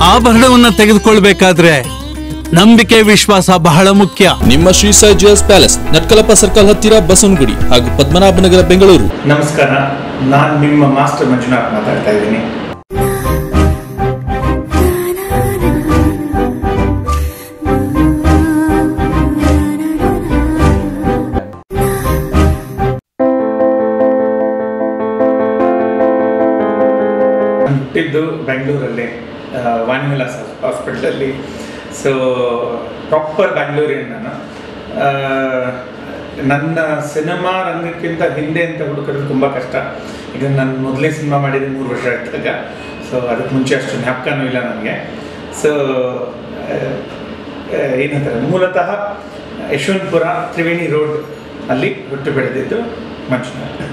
ಆಭರಣವನ್ನ ತೆಗೆದುಕೊಳ್ಬೇಕಾದ್ರೆ ನಂಬಿಕೆ ವಿಶ್ವಾಸ ಬಹಳ ಮುಖ್ಯ ನಿಮ್ಮ Shri Sai jewels palace Natkalappa circle ಹತ್ತಿರ ಬಸವನಗುಡಿ ಹಾಗೂ ಪದ್ಮನಾಭನಗರ ಬೆಂಗಳೂರು ನಮಸ್ಕಾರ ನಾನು ನಿಮ್ಮ ಮಾಸ್ಟರ್ ಮಂಜುನಾಥ್ ಮಾತಾಡ್ತಾ ಇದ್ದೀನಿ ನಾನು ಹುಟ್ಟಿದ್ದು ಬೆಂಗಳೂರಲ್ಲಿ ವಾಣಿವಿಲಾಸ್ ಹಾಸ್ಪಿಟ್ಲಲ್ಲಿ ಸೊ ಪ್ರಾಪರ್ ಬ್ಯಾಂಗ್ಳೂರಿಯನ್ ನಾನು ಆ, ನನ್ನ ಸಿನಿಮಾ ರಂಗಕ್ಕಿಂತ ಹಿಂದೆ ಅಂತ ಹುಡುಕಿದ್ರೆ ತುಂಬ ಕಷ್ಟ ಈಗ ನಾನು ಮೊದಲೇ ಸಿನಿಮಾ ಮಾಡಿದ್ದು ಮೂರು ವರ್ಷ ಆಯ್ತಾಗ ಸೊ ಅದಕ್ಕೆ ಮುಂಚೆ ಅಷ್ಟು ಜ್ಞಾಪಕನೂ ಇಲ್ಲ ನನಗೆ ಸೊ ಏನಂತಾರೆ ಮೂಲತಃ ಯಶವಂತಪುರ ತ್ರಿವೇಣಿ ರೋಡ್ ಅಲ್ಲಿ ಹುಟ್ಟು ಬೆಳೆದಿದ್ದು ಮಂಜುನಾಥ್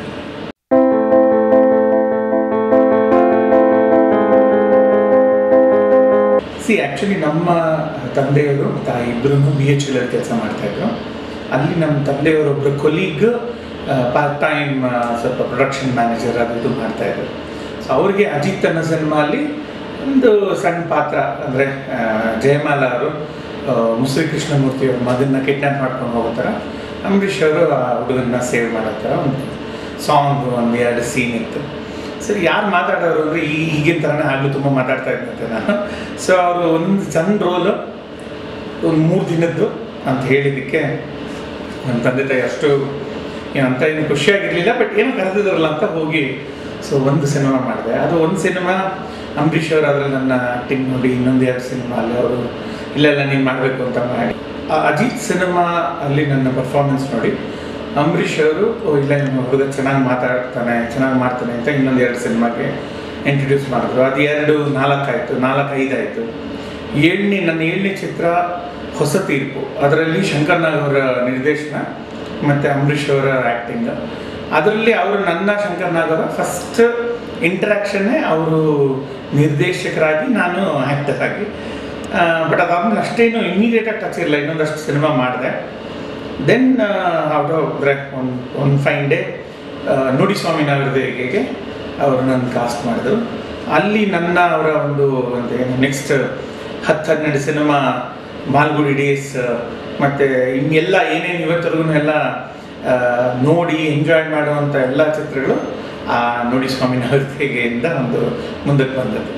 ಸಿ ಆ್ಯಕ್ಚುಲಿ ನಮ್ಮ ತಂದೆಯವರು ತಾಯಿ ಇಬ್ಬರೂ ಬಿ ಎಚ್ ಎಲ್ ಕೆಲಸ ಮಾಡ್ತಾಯಿದ್ರು ಅಲ್ಲಿ ನಮ್ಮ ತಂದೆಯವರೊಬ್ಬರು ಕೊಲೀಗ್ ಪಾರ್ಟ್ ಟೈಮ್ ಸ್ವಲ್ಪ ಪ್ರೊಡಕ್ಷನ್ ಮ್ಯಾನೇಜರ್ ಅದು ಇದು ಮಾಡ್ತಾಯಿದ್ರು ಸೊ ಅವ್ರಿಗೆ ಅಜಿತ್ ಅನ್ನೋ ಸಿನಿಮಾಲಿ ಒಂದು ಸಣ್ಣ ಪಾತ್ರ ಅಂದರೆ ಜಯಮಾಲ ಅವರು ಆ, ಮುಸುರಿ ಕೃಷ್ಣಮೂರ್ತಿ ಅವ್ರ ಮಗನ್ನ ಕಿಡ್ನಾಪ್ ಮಾಡ್ಕೊಂಡು ಹೋಗ್ತಾರೆ ಅಂಬರೀಷ್ ಅವರು ಆ ಹುಡುಗನ್ನ ಸೇವ್ ಮಾಡೋ ಥರ ಒಂದು ಸಾಂಗ್ ಒಂದು ಎರಡು ಸೀನ್ ಇತ್ತು ಸರಿ ಯಾರು ಮಾತಾಡೋರು ಅಂದರೆ ಈ ಈಗಿನ ಥರನೇ ಆಗಲೂ ತುಂಬ ಮಾತಾಡ್ತಾ ಇದ್ದಂತೆ ನಾನು ಸೊ ಅವರು ಒಂದು ಸಣ್ಣ ರೋಲು ಒಂದು ಮೂರು ದಿನದ್ದು ಅಂತ ಹೇಳಿದ್ದಕ್ಕೆ ನಮ್ಮ ತಂದೆ ತಾಯಿ ಅಷ್ಟು ಏನಂತ ಏನು ಖುಷಿಯಾಗಿರಲಿಲ್ಲ ಬಟ್ ಏನೋ ಕರೆದಿದ್ರಲ್ಲ ಅಂತ ಹೋಗಿ ಸೊ ಒಂದು ಸಿನಿಮಾ ಮಾಡಿದೆ ಅದು ಒಂದು ಸಿನಿಮಾ ಅಂಬರೀಷ್ ಅವರು ಅದರಲ್ಲಿ ನನ್ನ ಆ್ಯಕ್ಟಿಂಗ್ ನೋಡಿ ಇನ್ನೊಂದು ಎರಡು ಸಿನಿಮಾ ಅಲ್ಲಿ ಅವರು ಇಲ್ಲೆಲ್ಲ ನೀನು ಮಾಡಬೇಕು ಅಂತ ಮಾಡಿ ಆ ಅಜಿತ್ ಸಿನಿಮಾ ಅಲ್ಲಿ ನನ್ನ ಪರ್ಫಾರ್ಮೆನ್ಸ್ ನೋಡಿ ಅಂಬರೀಷ್ ಅವರು ಓ ಇಲ್ಲ ಇವ್ನು ಹುಡುಗ ಚೆನ್ನಾಗಿ ಮಾತಾಡ್ತಾನೆ ಚೆನ್ನಾಗಿ ಮಾಡ್ತಾನೆ ಅಂತ ಇನ್ನೊಂದು ಎರಡು ಸಿನಿಮಾಗೆ ಇಂಟ್ರೊಡ್ಯೂಸ್ ಮಾಡಿದ್ರು ಅದು ಎರಡು ನಾಲ್ಕಾಯಿತು ನಾಲ್ಕು ಐದಾಯಿತು ಏಳನೇ ನನ್ನ ಏಳನೇ ಚಿತ್ರ ಹೊಸ ತೀರ್ಪು ಅದರಲ್ಲಿ ಶಂಕರ್ ನಾಗ್ ಅವರ ನಿರ್ದೇಶನ ಮತ್ತು ಅಂಬರೀಷ್ ಅವರ ಆ್ಯಕ್ಟಿಂಗ್ ಅದರಲ್ಲಿ ಅವರು ನನ್ನ ಶಂಕರ್ ನಾಗ್ ಅವರ ಫಸ್ಟ್ ಇಂಟ್ರಾಕ್ಷನ್ನೇ ಅವರು ನಿರ್ದೇಶಕರಾಗಿ ನಾನು ಆ್ಯಕ್ಟರ್ ಆಗಿ ಬಟ್ ಅದಾದ್ಮೇಲೆ ಅಷ್ಟೇನು ಇಮಿಡಿಯೇಟಾಗಿ ಟಚ್ ಇರಲಿಲ್ಲ ಇನ್ನೊಂದಷ್ಟು ಸಿನಿಮಾ ಮಾಡಿದೆ ದೆನ್ ಅವರು ಅಂದರೆ ಒಂದು ಒಂದು ಫೈನ್ ಡೇ ನುಡಿ ಸ್ವಾಮಿ ನಗರದೇವಿಗೆ ಅವರು ನನ್ನ ಕಾಸ್ಟ್ ಮಾಡಿದ್ರು ಅಲ್ಲಿ ನನ್ನ ಅವರ ಒಂದು ಒಂದು ಏನು ನೆಕ್ಸ್ಟ್ ಹತ್ತು ಹನ್ನೆರಡು ಸಿನಿಮಾ ಮಾಲ್ಗುಡಿ ಡೇಸ್ ಮತ್ತು ಇನ್ನೆಲ್ಲ ಏನೇನು ಇವತ್ತರೆಗೂ ಎಲ್ಲ ಆ, ನೋಡಿ ಎಂಜಾಯ್ ಮಾಡುವಂಥ ಎಲ್ಲ ಚಿತ್ರಗಳು ಆ ನುಡಿ ಸ್ವಾಮಿ ನಗರದೇವಿಗೆಯಿಂದ ಒಂದು ಮುಂದಕ್ಕೆ ಬಂದದ್ದು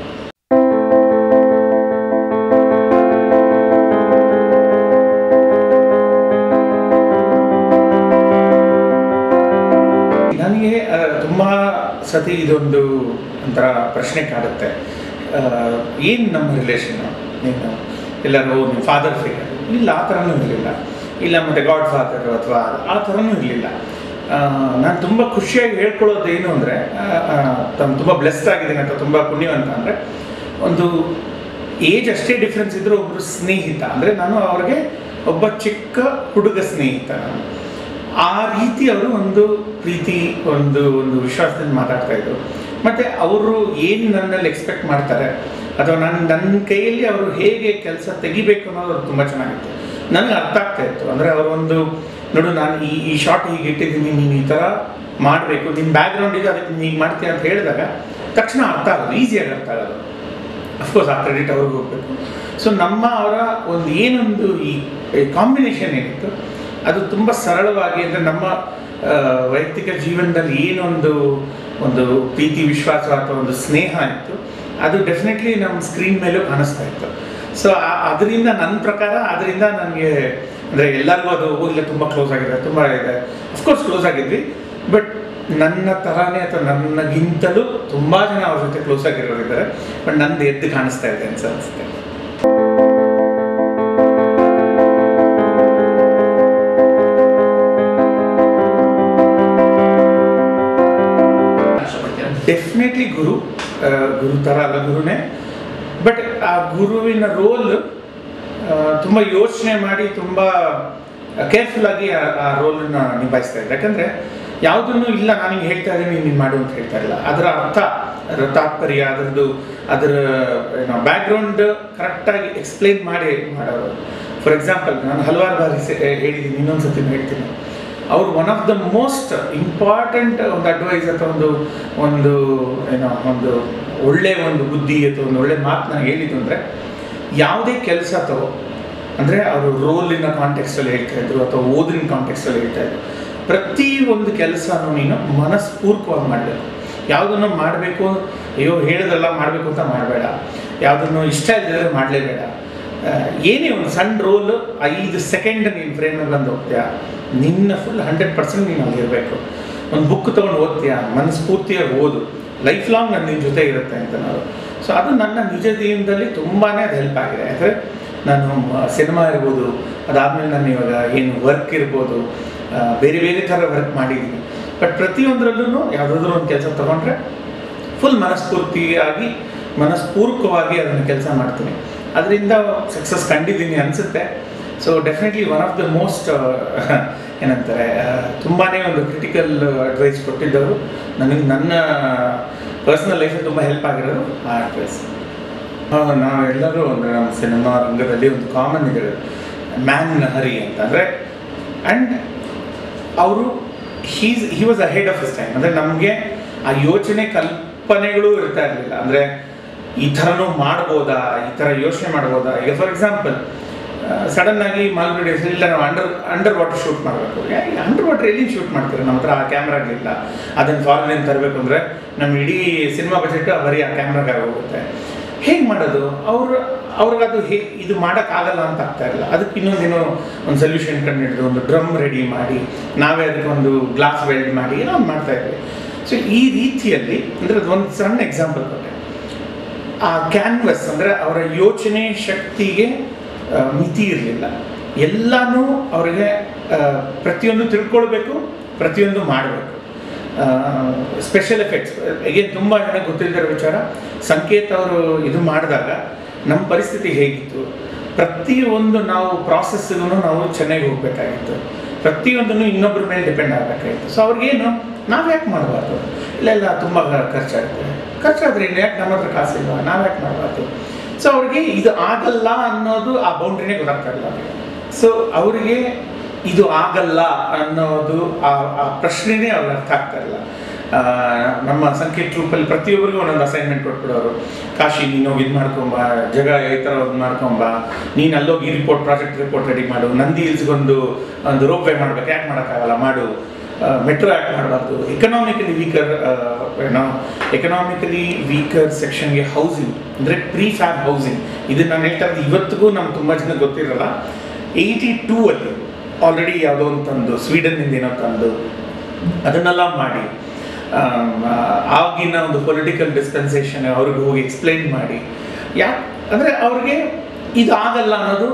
ನನಗೆ ಆ, ತುಂಬ ಸತಿ ಇದೊಂದು ಒಂಥರ ಪ್ರಶ್ನೆ ಕಾಡುತ್ತೆ ಏನು ನಮ್ಮ ರಿಲೇಷನ್ ನೀನು ಎಲ್ಲರೂ ನಿಮ್ಮ ಫಾದರ್ ಫಿಗರ್ ಇಲ್ಲ ಆ ಥರನೂ ಇರಲಿಲ್ಲ ಇಲ್ಲ ಮತ್ತು ಗಾಡ್ ಫಾದರ್ ಅಥವಾ ಆ ಥರನೂ ಇರಲಿಲ್ಲ ನಾನು ತುಂಬ ಖುಷಿಯಾಗಿ ಹೇಳ್ಕೊಳ್ಳೋದು ಏನು ಅಂದರೆ ತುಂಬ ಬ್ಲೆಸ್ಡ್ ಆಗಿದ್ದೀನಿ ಅಥವಾ ತುಂಬ ಪುಣ್ಯವಂತ ಅಂದರೆ ಒಂದು ಏಜ್ ಅಷ್ಟೇ ಡಿಫ್ರೆನ್ಸ್ ಇದ್ದರೂ ಒಬ್ಬರು ಸ್ನೇಹಿತ ಅಂದರೆ ನಾನು ಅವ್ರಿಗೆ ಒಬ್ಬ ಚಿಕ್ಕ ಹುಡುಗ ಸ್ನೇಹಿತ ನಾನು ಆ ರೀತಿ ಅವರು ಒಂದು ಪ್ರೀತಿ ಒಂದು ಒಂದು ವಿಶ್ವಾಸದಿಂದ ಮಾತಾಡ್ತಾ ಇದ್ರು ಮತ್ತು ಅವರು ಏನು ನನ್ನಲ್ಲಿ ಎಕ್ಸ್ಪೆಕ್ಟ್ ಮಾಡ್ತಾರೆ ಅಥವಾ ನನ್ನ ನನ್ನ ಕೈಯಲ್ಲಿ ಅವರು ಹೇಗೆ ಕೆಲಸ ತೆಗಿಬೇಕು ಅನ್ನೋದು ಅವ್ರಿಗೆ ತುಂಬ ಚೆನ್ನಾಗಿತ್ತು ನನಗೆ ಅರ್ಥ ಆಗ್ತಾ ಇತ್ತು ಅಂದರೆ ಅವರೊಂದು ನೋಡು ನಾನು ಈ ಈ ಶಾರ್ಟ್ ಹೀಗೆ ಇಟ್ಟಿದ್ದೀನಿ ನೀನು ಈ ಥರ ಮಾಡಬೇಕು ನಿನ್ನ ಬ್ಯಾಕ್ಗ್ರೌಂಡ್ ಇದೆ ಅದಕ್ಕೆ ನೀನು ಮಾಡ್ತೀಯ ಅಂತ ಹೇಳಿದಾಗ ತಕ್ಷಣ ಅರ್ಥ ಆಗೋದು ಈಸಿಯಾಗಿ ಅರ್ಥ ಆಗೋದು ಅಫ್ಕೋರ್ಸ್ ಆ ಕ್ರೆಡಿಟ್ ಅವ್ರಿಗೆ ಹೋಗಬೇಕು ಸೊ ನಮ್ಮ ಅವರ ಒಂದು ಏನೊಂದು ಈ ಕಾಂಬಿನೇಷನ್ ಏನಿತ್ತು ಅದು ತುಂಬ ಸರಳವಾಗಿ ಅಂದರೆ ನಮ್ಮ ಆ, ವೈಯಕ್ತಿಕ ಜೀವನದಲ್ಲಿ ಏನೊಂದು ಒಂದು ಪ್ರೀತಿ ವಿಶ್ವಾಸ ಅಥವಾ ಒಂದು ಸ್ನೇಹ ಇತ್ತು ಅದು ಡೆಫಿನೆಟ್ಲಿ ನಮ್ಮ ಸ್ಕ್ರೀನ್ ಮೇಲೂ ಕಾಣಿಸ್ತಾ ಇತ್ತು ಸೊ ಅದರಿಂದ ನನ್ನ ಪ್ರಕಾರ ಅದರಿಂದ ನನಗೆ ಅಂದರೆ ಎಲ್ಲರಿಗೂ ಅದು ಓ, ಇಲ್ಲ ತುಂಬ ಕ್ಲೋಸ್ ಆಗಿದೆ ತುಂಬ ಇದೆ ಅಫ್ಕೋರ್ಸ್ ಕ್ಲೋಸ್ ಆಗಿದ್ವಿ ಬಟ್ ನನ್ನ ಥರನೇ ಅಥವಾ ನನಗಿಂತಲೂ ತುಂಬ ಜನ ಅವ್ರ ಜೊತೆ ಕ್ಲೋಸ್ ಆಗಿರೋರಿದ್ದಾರೆ ಬಟ್ ನಂದು ಎದ್ದು ಕಾಣಿಸ್ತಾ ಇದೆ ಅಂತ ಅನಿಸುತ್ತೆ ಡೆಫಿನೆಟ್ಲಿ ಗುರು ಆ, ಗುರು ಥರ ಅಲ್ಲ ಗುರುನೇ ಬಟ್ ಆ ಗುರುವಿನ ರೋಲ್ ತುಂಬ ಯೋಚನೆ ಮಾಡಿ ತುಂಬ ಕೇರ್ಫುಲ್ ಆಗಿ ಆ- ಆ ರೋಲನ್ನು ನಿಭಾಯಿಸ್ತಾ ಇದ್ದೆ ಯಾಕಂದರೆ ಯಾವುದನ್ನು ಇಲ್ಲ ನಾನು ಹಿಂಗೆ ಹೇಳ್ತಾ ಇದ್ದೀನಿ ನೀನು ಮಾಡು ಅಂತ ಹೇಳ್ತಾ ಇಲ್ಲ ಅದರ ಅರ್ಥ ಅದರ ತಾತ್ಪರ್ಯ ಅದರದ್ದು ಅದರ ಏನೋ ಬ್ಯಾಕ್ಗ್ರೌಂಡ್ ಕರೆಕ್ಟಾಗಿ ಎಕ್ಸ್ಪ್ಲೈನ್ ಮಾಡಿ ಮಾಡೋರು ಫಾರ್ ಎಕ್ಸಾಂಪಲ್ ನಾನು ಹಲವಾರು ಬಾರಿ ಸೆ- ಹೇಳಿದ್ದೀನಿ ಇನ್ನೊಂದು ಸತಿ ಹೇಳ್ತೀನಿ ಅವರು one of the most important ಒಂದು ಅಡ್ವೈಸ್ ಅಥವಾ ಒಂದು ಒಂದು ಏನೋ ಒಂದು ಒಳ್ಳೆ ಒಂದು ಬುದ್ಧಿ ಅಥವಾ ಒಂದು ಒಳ್ಳೆ ಮಾತನ್ನ ಹೇಳಿದ್ದು ಅಂದರೆ ಯಾವುದೇ ಕೆಲಸ ತಗೋ ಅಂದರೆ ಅವರು ರೋಲಿನ ಕಾಂಟೆಕ್ಸ್ಟಲ್ಲಿ ಹೇಳ್ತಾ ಇದ್ರು ಅಥವಾ ಓದಿನ ಕಾಂಟೆಕ್ಸ್ಟಲ್ಲಿ ಹೇಳ್ತಾ ಇದ್ರು ಪ್ರತಿ ಒಂದು ಕೆಲಸನೂ ನೀನು ಮನಸ್ಪೂರ್ವಕವಾಗಿ ಮಾಡಬೇಕು ಯಾವುದನ್ನು ಮಾಡಬೇಕು ಅಯ್ಯೋ ಹೇಳಿದ್ರಲ್ಲ ಮಾಡಬೇಕು ಅಂತ ಮಾಡಬೇಡ ಯಾವುದನ್ನು ಇಷ್ಟ ಇಲ್ಲದ್ರೆ ಮಾಡಲೇಬೇಡ ಏನೇ ಒಂದು ಸಣ್ಣ ರೋಲ್ ಐದು ಸೆಕೆಂಡ್ ನೀನು ಫ್ರೇಮಿಗೆ ಬಂದು ಹೋಗ್ತೀಯಾ ನಿನ್ನ ಫುಲ್ ಹಂಡ್ರೆಡ್ ಪರ್ಸೆಂಟ್ ನೀನು ಅಲ್ಲಿರಬೇಕು ಒಂದು ಬುಕ್ ತೊಗೊಂಡು ಓದ್ತೀಯಾ ಮನಸ್ಫೂರ್ತಿಯಾಗಿ ಓದು ಲೈಫ್ ಲಾಂಗ್ ಅದು ನಿನ್ನ ಜೊತೆ ಇರುತ್ತೆ ಅಂತ ನಾವು ಸೊ ಅದು ನನ್ನ ನಿಜ ಜೀವನದಲ್ಲಿ ತುಂಬಾ ಅದು ಹೆಲ್ಪ್ ಆಗಿದೆ ಯಾಕಂದರೆ ನಾನು ಸಿನಿಮಾ ಇರ್ಬೋದು ಅದಾದಮೇಲೆ ನಾನು ಇವಾಗ ಏನು ವರ್ಕ್ ಇರ್ಬೋದು ಆ, ಬೇರೆ ಬೇರೆ ಥರ ವರ್ಕ್ ಮಾಡಿದ್ದೀನಿ ಬಟ್ ಪ್ರತಿಯೊಂದರಲ್ಲೂ ಯಾವುದಾದ್ರೂ ಒಂದು ಕೆಲಸ ತೊಗೊಂಡ್ರೆ ಫುಲ್ ಮನಸ್ಫೂರ್ತಿಯಾಗಿ ಮನಸ್ಪೂರ್ವಕವಾಗಿ ಅದನ್ನು ಕೆಲಸ ಮಾಡ್ತೀನಿ ಅದರಿಂದ ಸಕ್ಸಸ್ ಕಂಡಿದ್ದೀನಿ ಅನಿಸುತ್ತೆ so definitely one of the most ಏನಂತಾರೆ ತುಂಬಾ ಒಂದು ಕ್ರಿಟಿಕಲ್ ಅಡ್ವೈಸ್ ಕೊಟ್ಟಿದ್ದವರು ನನಗೆ ನನ್ನ ಪರ್ಸ್ನಲ್ ಲೈಫಲ್ಲಿ ತುಂಬ ಹೆಲ್ಪ್ ಆಗಿರೋದು ಆ ಅಡ್ವೈಸ್ ನಾವೆಲ್ಲರೂ ಒಂದು ನಮ್ಮ ಸಿನಿಮಾ ರಂಗದಲ್ಲಿ ಒಂದು ಕಾಮನ್ ಇದೆ ಮ್ಯಾನ್ ಹರಿ ಅಂತ ಅಂದರೆ ಆ್ಯಂಡ್ ಅವರು he's he was ahead of his time ಅಂದರೆ ನಮಗೆ ಆ ಯೋಚನೆ ಕಲ್ಪನೆಗಳು ಇರ್ತಾ ಇರಲಿಲ್ಲ ಅಂದರೆ ಈ ಥರನೂ ಮಾಡ್ಬೋದಾ ಈ ಥರ ಯೋಚನೆ ಮಾಡ್ಬೋದಾ ಈಗ ಫಾರ್ ಎಕ್ಸಾಂಪಲ್ ಸಡನ್ ಆಗಿ ಮಾಲ್ಗುಡಿ ಇಲ್ಲ ನಾವು ಅಂಡರ್ ಅಂಡರ್ ವಾಟರ್ ಶೂಟ್ ಮಾಡಬೇಕು ಅಂಡರ್ ವಾಟರ್ ಎಲ್ಲಿ ಶೂಟ್ ಮಾಡ್ತೀರಾ ನಮ್ಮ ಹತ್ರ ಆ ಕ್ಯಾಮ್ರಾಗಳಿಲ್ಲ ಅದನ್ನು ಫಾರಿನಿಂದ ತರಬೇಕು ಅಂದರೆ ನಮ್ಮ ಇಡೀ ಸಿನಿಮಾ ಬಜೆಟ್ ಬರೀ ಆ ಕ್ಯಾಮ್ರಾಗೆ ಹೋಗುತ್ತೆ ಹೇಗೆ ಮಾಡೋದು ಅವರು ಅವ್ರಿಗದು ಹೇ ಇದು ಮಾಡೋಕ್ಕಾಗಲ್ಲ ಅಂತ ಆಗ್ತಾ ಇಲ್ಲ ಅದಕ್ಕೆ ಇನ್ನೊಂದೇನೋ ಒಂದು ಸೊಲ್ಯೂಷನ್ ಕಂಡುಹಿಡಿದು ಒಂದು ಡ್ರಮ್ ರೆಡಿ ಮಾಡಿ ನಾವೇ ಅದಕ್ಕೆ ಒಂದು ಗ್ಲಾಸ್ ವೆಲ್ಡ್ ಮಾಡಿ ಏನೋ ಒಂದು ಮಾಡ್ತಾ ಇದ್ವಿ ಸೊ ಈ ರೀತಿಯಲ್ಲಿ ಅಂದರೆ ಅದು ಒಂದು ಸಣ್ಣ ಎಕ್ಸಾಂಪಲ್ ಕೊಟ್ಟೆ ಆ ಕ್ಯಾನ್ವಸ್ ಅಂದರೆ ಅವರ ಯೋಚನೆ ಶಕ್ತಿಗೆ ಆ, ಮಿತಿ ಇರಲಿಲ್ಲ ಎಲ್ಲನೂ ಅವರಿಗೆ ಆ, ಪ್ರತಿಯೊಂದು ತಿಳ್ಕೊಳ್ಬೇಕು ಪ್ರತಿಯೊಂದು ಮಾಡಬೇಕು ಸ್ಪೆಷಲ್ ಎಫೆಕ್ಟ್ಸ್ ಈಗೇನು ತುಂಬ ಜನ ಗೊತ್ತಿಲ್ಲದಿರೋ ವಿಚಾರ ಸಂಕೇತ್ ಅವರು ಇದು ಮಾಡಿದಾಗ ನಮ್ಮ ಪರಿಸ್ಥಿತಿ ಹೇಗಿತ್ತು ಪ್ರತಿಯೊಂದು ನಾವು ಪ್ರಾಸೆಸ್ಗೂ ನಾವು ಚೆನ್ನಾಗಿ ಹೋಗಬೇಕಾಗಿತ್ತು ಪ್ರತಿಯೊಂದನ್ನು ಇನ್ನೊಬ್ಬರ ಮೇಲೆ ಡಿಪೆಂಡ್ ಆಗಬೇಕಾಗಿತ್ತು ಸೊ ಅವ್ರಿಗೇನು ನಾವು ಯಾಕೆ ಮಾಡಬಾರ್ದು ಇಲ್ಲ ಇಲ್ಲ ತುಂಬ ಖರ್ಚಾಗುತ್ತೆ ಖರ್ಚಾದ್ರೆ ಇನ್ನು ಯಾಕೆ ನಮ್ಮ ಹತ್ರ ಕಾಸಿಲ್ವಾ ನಾವು ಯಾಕೆ ಮಾಡಬಾರ್ದು ಸೊ ಅವ್ರಿಗೆ ಇದು ಆಗಲ್ಲ ಅನ್ನೋದು ಆ ಬೌಂಡ್ರಿನೇ ಗೊತ್ತಾಗ್ತಾ ಇಲ್ಲ ಸೊ ಅವರಿಗೆ ಇದು ಆಗಲ್ಲ ಅನ್ನೋದು ಆ ಆ ಪ್ರಶ್ನೆನೇ ಅವ್ರಿಗೆ ಅರ್ಥ ಆಗ್ತಾ ಇಲ್ಲ ಆ, ನಮ್ಮ ಸಂಖ್ಯೆ ಟ್ರೂಪಲ್ಲಿ ಪ್ರತಿಯೊಬ್ಬರಿಗೂ ಒಂದೊಂದು ಅಸೈನ್ಮೆಂಟ್ ಕೊಟ್ಬಿಡೋರು ಕಾಶಿ ನೀನು ಹೋಗಿ ಇದು ಮಾಡ್ಕೊಂಬ ಜಗ ಈ ಥರ ಒಂದು ಮಾಡ್ಕೊಂಬ ನೀನು ಅಲ್ಲೋಗಿ ಈ ರಿಪೋರ್ಟ್ ಪ್ರಾಜೆಕ್ಟ್ ರಿಪೋರ್ಟ್ ರೆಡಿ ಮಾಡು ನಂದಿ ಹಿಲ್ಸ್ಗೊಂದು ಒಂದು ರೋಪ್ ವೇ ಮಾಡ್ಬೇಕು ಯಾಕೆ ಮಾಡೋಕ್ಕಾಗಲ್ಲ ಮಾಡು ಮೆಟ್ರೋ ಯಾಕೆ ಮಾಡಬಾರ್ದು ಎಕನಾಮಿಕಲಿ ವೀಕರ್ ಏನೋ ಎಕನಾಮಿಕಲಿ ವೀಕರ್ ಸೆಕ್ಷನ್ಗೆ ಹೌಸಿಂಗ್ ಅಂದರೆ ಪ್ರೀ ಫ್ಯಾಬ್ ಹೌಸಿಂಗ್ ಇದನ್ನು ನಾನು ಹೇಳ್ತಾ ಇರೋದು ಇವತ್ತಿಗೂ ನಮ್ಗೆ ತುಂಬ ಜನ ಗೊತ್ತಿರಲ್ಲ ಏಯ್ಟಿ ಟೂ ಅಲ್ಲಿ ಆಲ್ರೆಡಿ ಯಾವುದೋ ಒಂದು ತಂದು ಸ್ವೀಡನ್ನಿಂದ ಏನೋ ತಂದು ಅದನ್ನೆಲ್ಲ ಮಾಡಿ ಆಮ್, ಆಗಿನ ಒಂದು ಪೊಲಿಟಿಕಲ್ ಡಿಸ್ಪೆನ್ಸೇಷನ್ ಅವ್ರಿಗೆ ಹೋಗಿ ಎಕ್ಸ್ಪ್ಲೈನ್ ಮಾಡಿ ಯಾಕೆ ಅಂದರೆ ಅವ್ರಿಗೆ ಇದು ಆಗಲ್ಲ ಅನ್ನೋದು